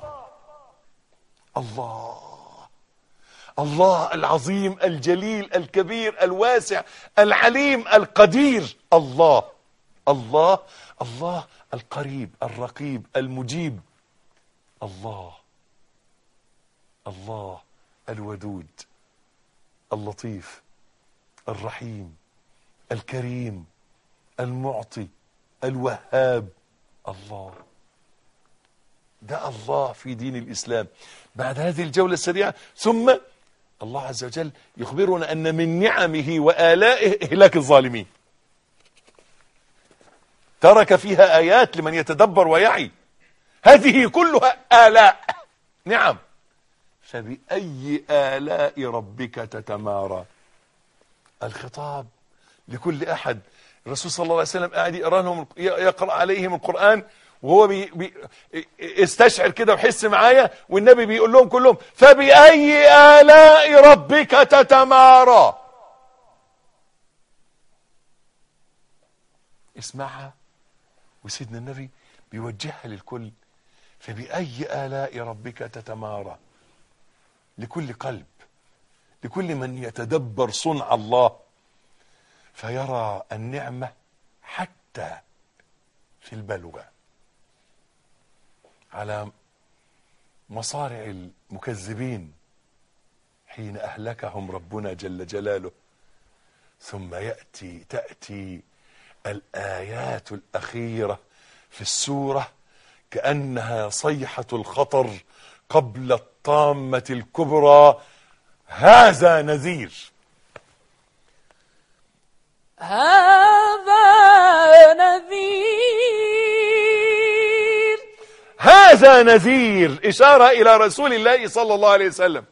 الله الله العظيم الجليل الكبير الواسع العليم القدير الله الله الله القريب الرقيب المجيب الله الله الودود اللطيف الرحيم الكريم المعطي الوهاب الله ده الله في دين الإسلام بعد هذه الجولة السريعة ثم الله عز وجل يخبرنا أن من نعمه وآلائه إهلاك الظالمين ترك فيها آيات لمن يتدبر ويعي هذه كلها آلاء نعم فبأي آلاء ربك تتمارى الخطاب لكل أحد الرسول صلى الله عليه وسلم قاعد يقرأ لهم يقرأ عليهم القرآن وهو بي بي استشعر كده وحس معايا والنبي بيقول لهم كلهم فبأي آلاء ربك تتمارى اسمعها وسيدنا النبي بيوجهها للكل فبأي آلاء ربك تتمارى لكل قلب لكل من يتدبر صنع الله فيرى النعمة حتى في البلوى على مصارع المكذبين حين أهلكهم ربنا جل جلاله ثم يأتي تأتي الآيات الأخيرة في السورة كأنها صيحة الخطر قبل الطامة الكبرى هذا نذير هذا نذير هذا نذير إشارة إلى رسول الله صلى الله عليه وسلم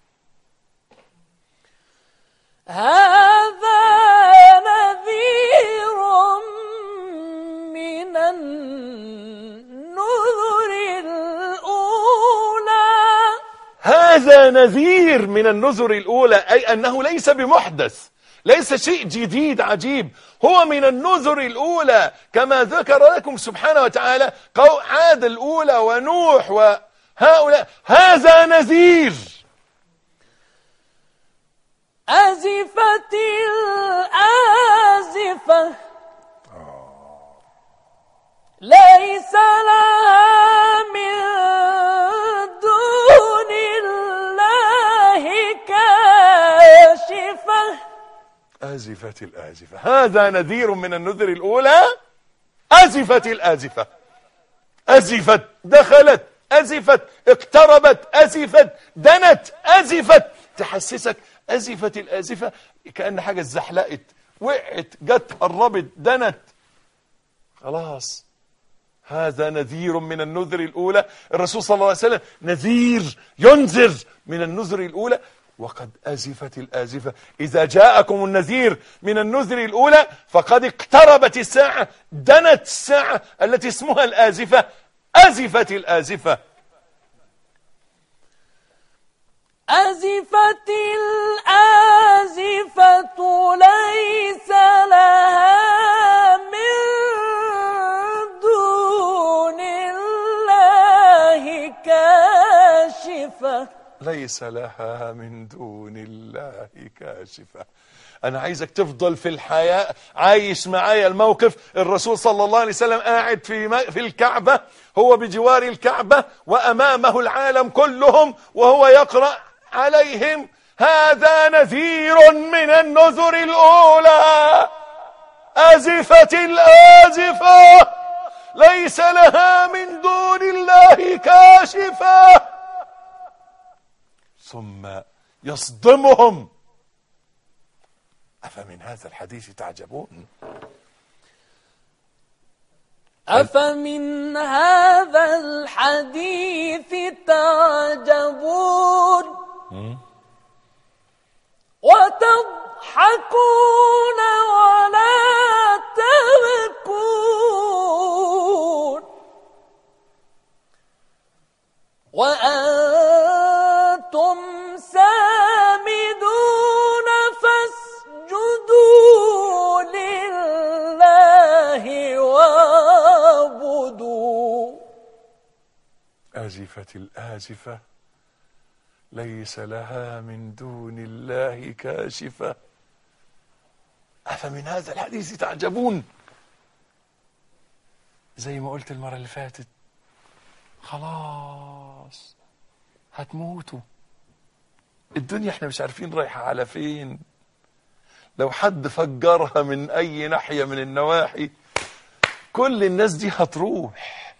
هذا نذير من النذر الأولى هذا نذير من النذر الأولى أي أنه ليس بمحدث ليس شيء جديد عجيب هو من النذر الأولى كما ذكر لكم سبحانه وتعالى قو- عاد الأولى ونوح وهؤلاء هذا نذير أزفت الآزفة ليس لها من دون الله كاشفة آزفة الآزفة هذا نذير من النذر الأولى أزفت الآزفة أزفت دخلت أزفت اقتربت أزفت دنت أزفت تحسسك أزفت الآزفة كأن حاجة اتزحلقت وقعت جت قربت دنت خلاص هذا نذير من النذر الأولى الرسول صلى الله عليه وسلم نذير ينذر من النذر الأولى وقد أزفت الآزفة إذا جاءكم النذير من النذر الأولى فقد اقتربت الساعة دنت الساعة التي اسمها الآزفة أزفت الآزفة أزفت الآزفة ليس لها من دون الله كاشفة ليس لها من دون الله كاشفة أنا عايزك تفضل في الحياة عايش معايا الموقف الرسول صلى الله عليه وسلم قاعد في م- في الكعبة هو بجوار الكعبة وأمامه العالم كلهم وهو يقرأ عليهم هذا نذير من النذر الأولى أزفت الآزفة ليس لها من دون الله كاشفة ثم يصدمهم أفمن هذا الحديث تعجبون أفمن هذا الحديث تعجبون وتضحكون ولا تبكون وأنتم سامدون فاسجدوا لله واعبدوا أزفت الآزفة ليس لها من دون الله كاشفة أفمن هذا الحديث تعجبون زي ما قلت المرة اللي فاتت خلاص هتموتوا الدنيا احنا مش عارفين رايحة على فين لو حد فجرها من أي ناحية من النواحي كل الناس دي هتروح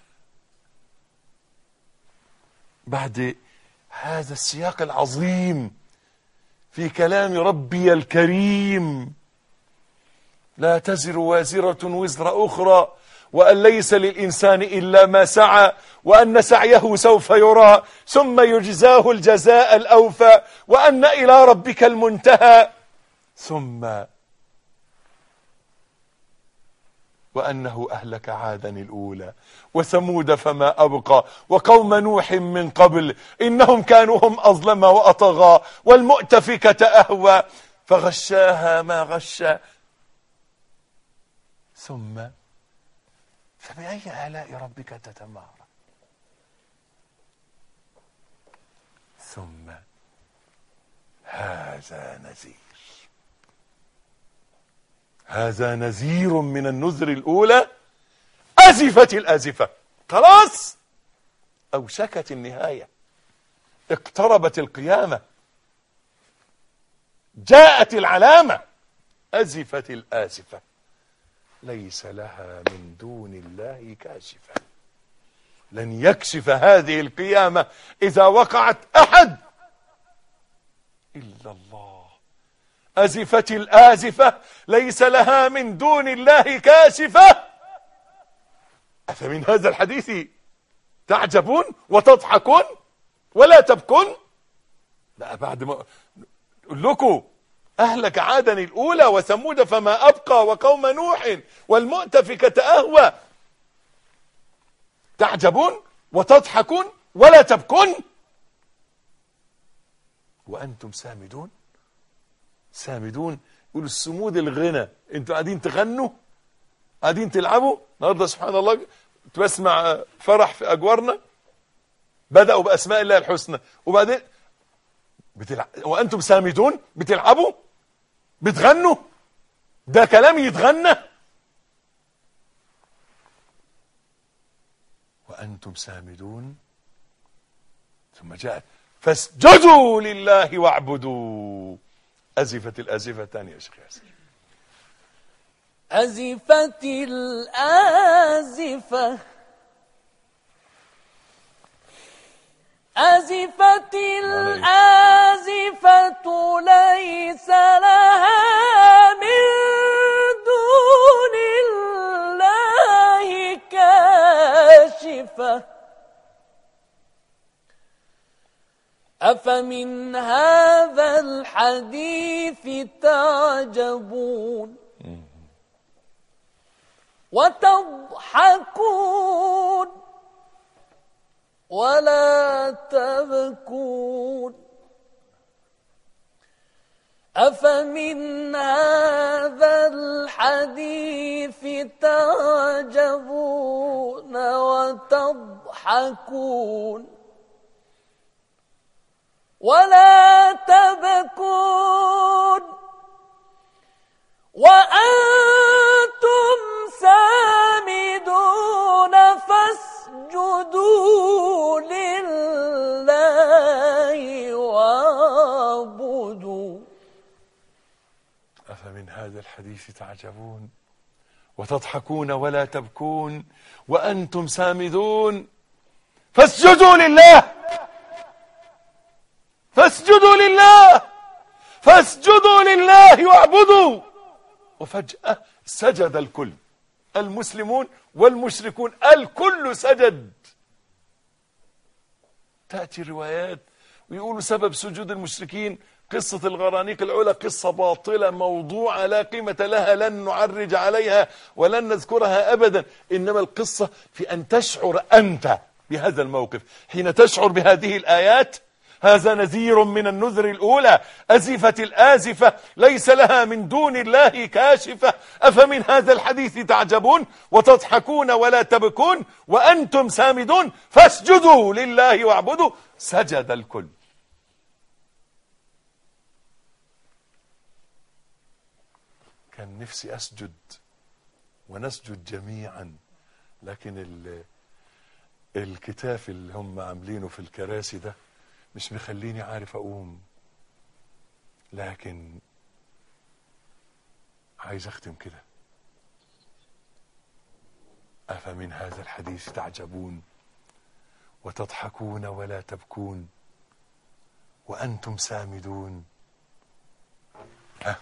بعد هذا السياق العظيم في كلام ربي الكريم لا تزر وازرة وزر أخرى وأن ليس للإنسان إلا ما سعى وأن سعيه سوف يرى ثم يجزاه الجزاء الأوفى وأن إلى ربك المنتهى ثم وأنه أهلك عادا الأولى وثمود فما أبقى وقوم نوح من قبل إنهم كانوا هم أظلم وأطغى والمؤتفكة أهوى فغشاها ما غشى ثم فبأي آلاء ربك تتمارى ثم هذا نذير هذا نذير من النذر الأولى أزفت الآزفة خلاص أوشكت النهاية اقتربت القيامة جاءت العلامة أزفت الآزفة ليس لها من دون الله كاشفة لن يكشف هذه القيامة إذا وقعت أحد إلا الله أزفت الآزفة ليس لها من دون الله كاشفة أفمن هذا الحديث تعجبون وتضحكون ولا تبكون لا بعد ما أقول لكم أهلك عادا الأولى وثمود فما أبقى وقوم نوح والمؤتفكة أهوى تعجبون وتضحكون ولا تبكون وأنتم سامدون سامدون يقولوا السمود الغنى انتوا قاعدين تغنوا قاعدين تلعبوا النهارده سبحان الله كنت بسمع فرح في اجوارنا بداوا باسماء الله الحسنى وبعدين بتلع... وانتم سامدون بتلعبوا بتغنوا ده كلام يتغنى وانتم سامدون ثم جاءت فاسجدوا لله واعبدوا أزفت الآزفة تاني يا شيخ ياسر أزفت الآزفة أزفت الآزفة ليس لها من دون الله كاشفة أفمن هذا الحديث تعجبون وتضحكون ولا تبكون أفمن هذا الحديث تعجبون وتضحكون ولا تبكون وأنتم سامدون فاسجدوا لله واعبدوا أفمن هذا الحديث تعجبون وتضحكون ولا تبكون وأنتم سامدون فاسجدوا لله فاسجدوا لله فاسجدوا لله واعبدوا وفجأة سجد الكل المسلمون والمشركون الكل سجد تأتي الروايات ويقولوا سبب سجود المشركين قصة الغرانيق العلا قصة باطلة موضوعة لا قيمة لها لن نعرج عليها ولن نذكرها أبدا إنما القصة في أن تشعر أنت بهذا الموقف حين تشعر بهذه الآيات هذا نذير من النذر الأولى أزفت الآزفة ليس لها من دون الله كاشفة أفمن هذا الحديث تعجبون وتضحكون ولا تبكون وأنتم سامدون فاسجدوا لله واعبدوا سجد الكل كان نفسي أسجد ونسجد جميعا لكن ال الكتاف اللي هم عاملينه في الكراسي ده مش مخليني عارف اقوم لكن عايز اختم كده افمن هذا الحديث تعجبون وتضحكون ولا تبكون وانتم سامدون ها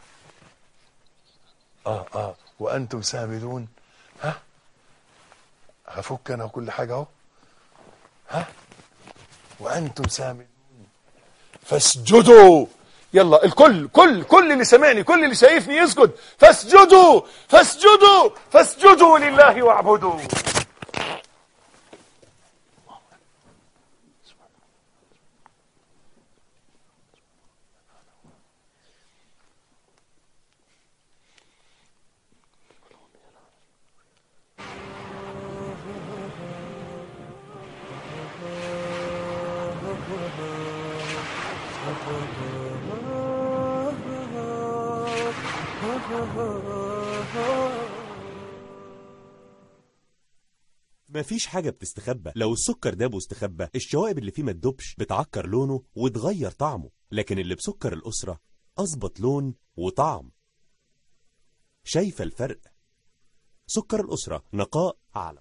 اه اه وانتم سامدون ها هفك انا كل حاجه اهو ها وانتم سامدون فاسجدوا يلا الكل كل كل اللي سمعني كل اللي شايفني يسجد فاسجدوا فاسجدوا فاسجدوا لله واعبدوا مفيش حاجة بتستخبى لو السكر داب واستخبى الشوائب اللي فيه ما تدوبش بتعكر لونه وتغير طعمه لكن اللي بسكر الأسرة أظبط لون وطعم شايفة الفرق سكر الأسرة نقاء أعلى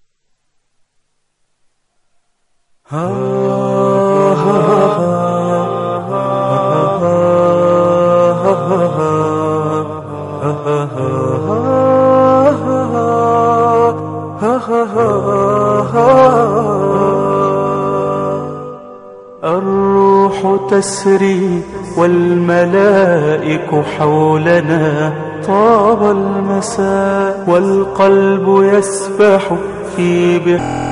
الروح تسري والملائك حولنا طاب المساء والقلب يسبح في بحر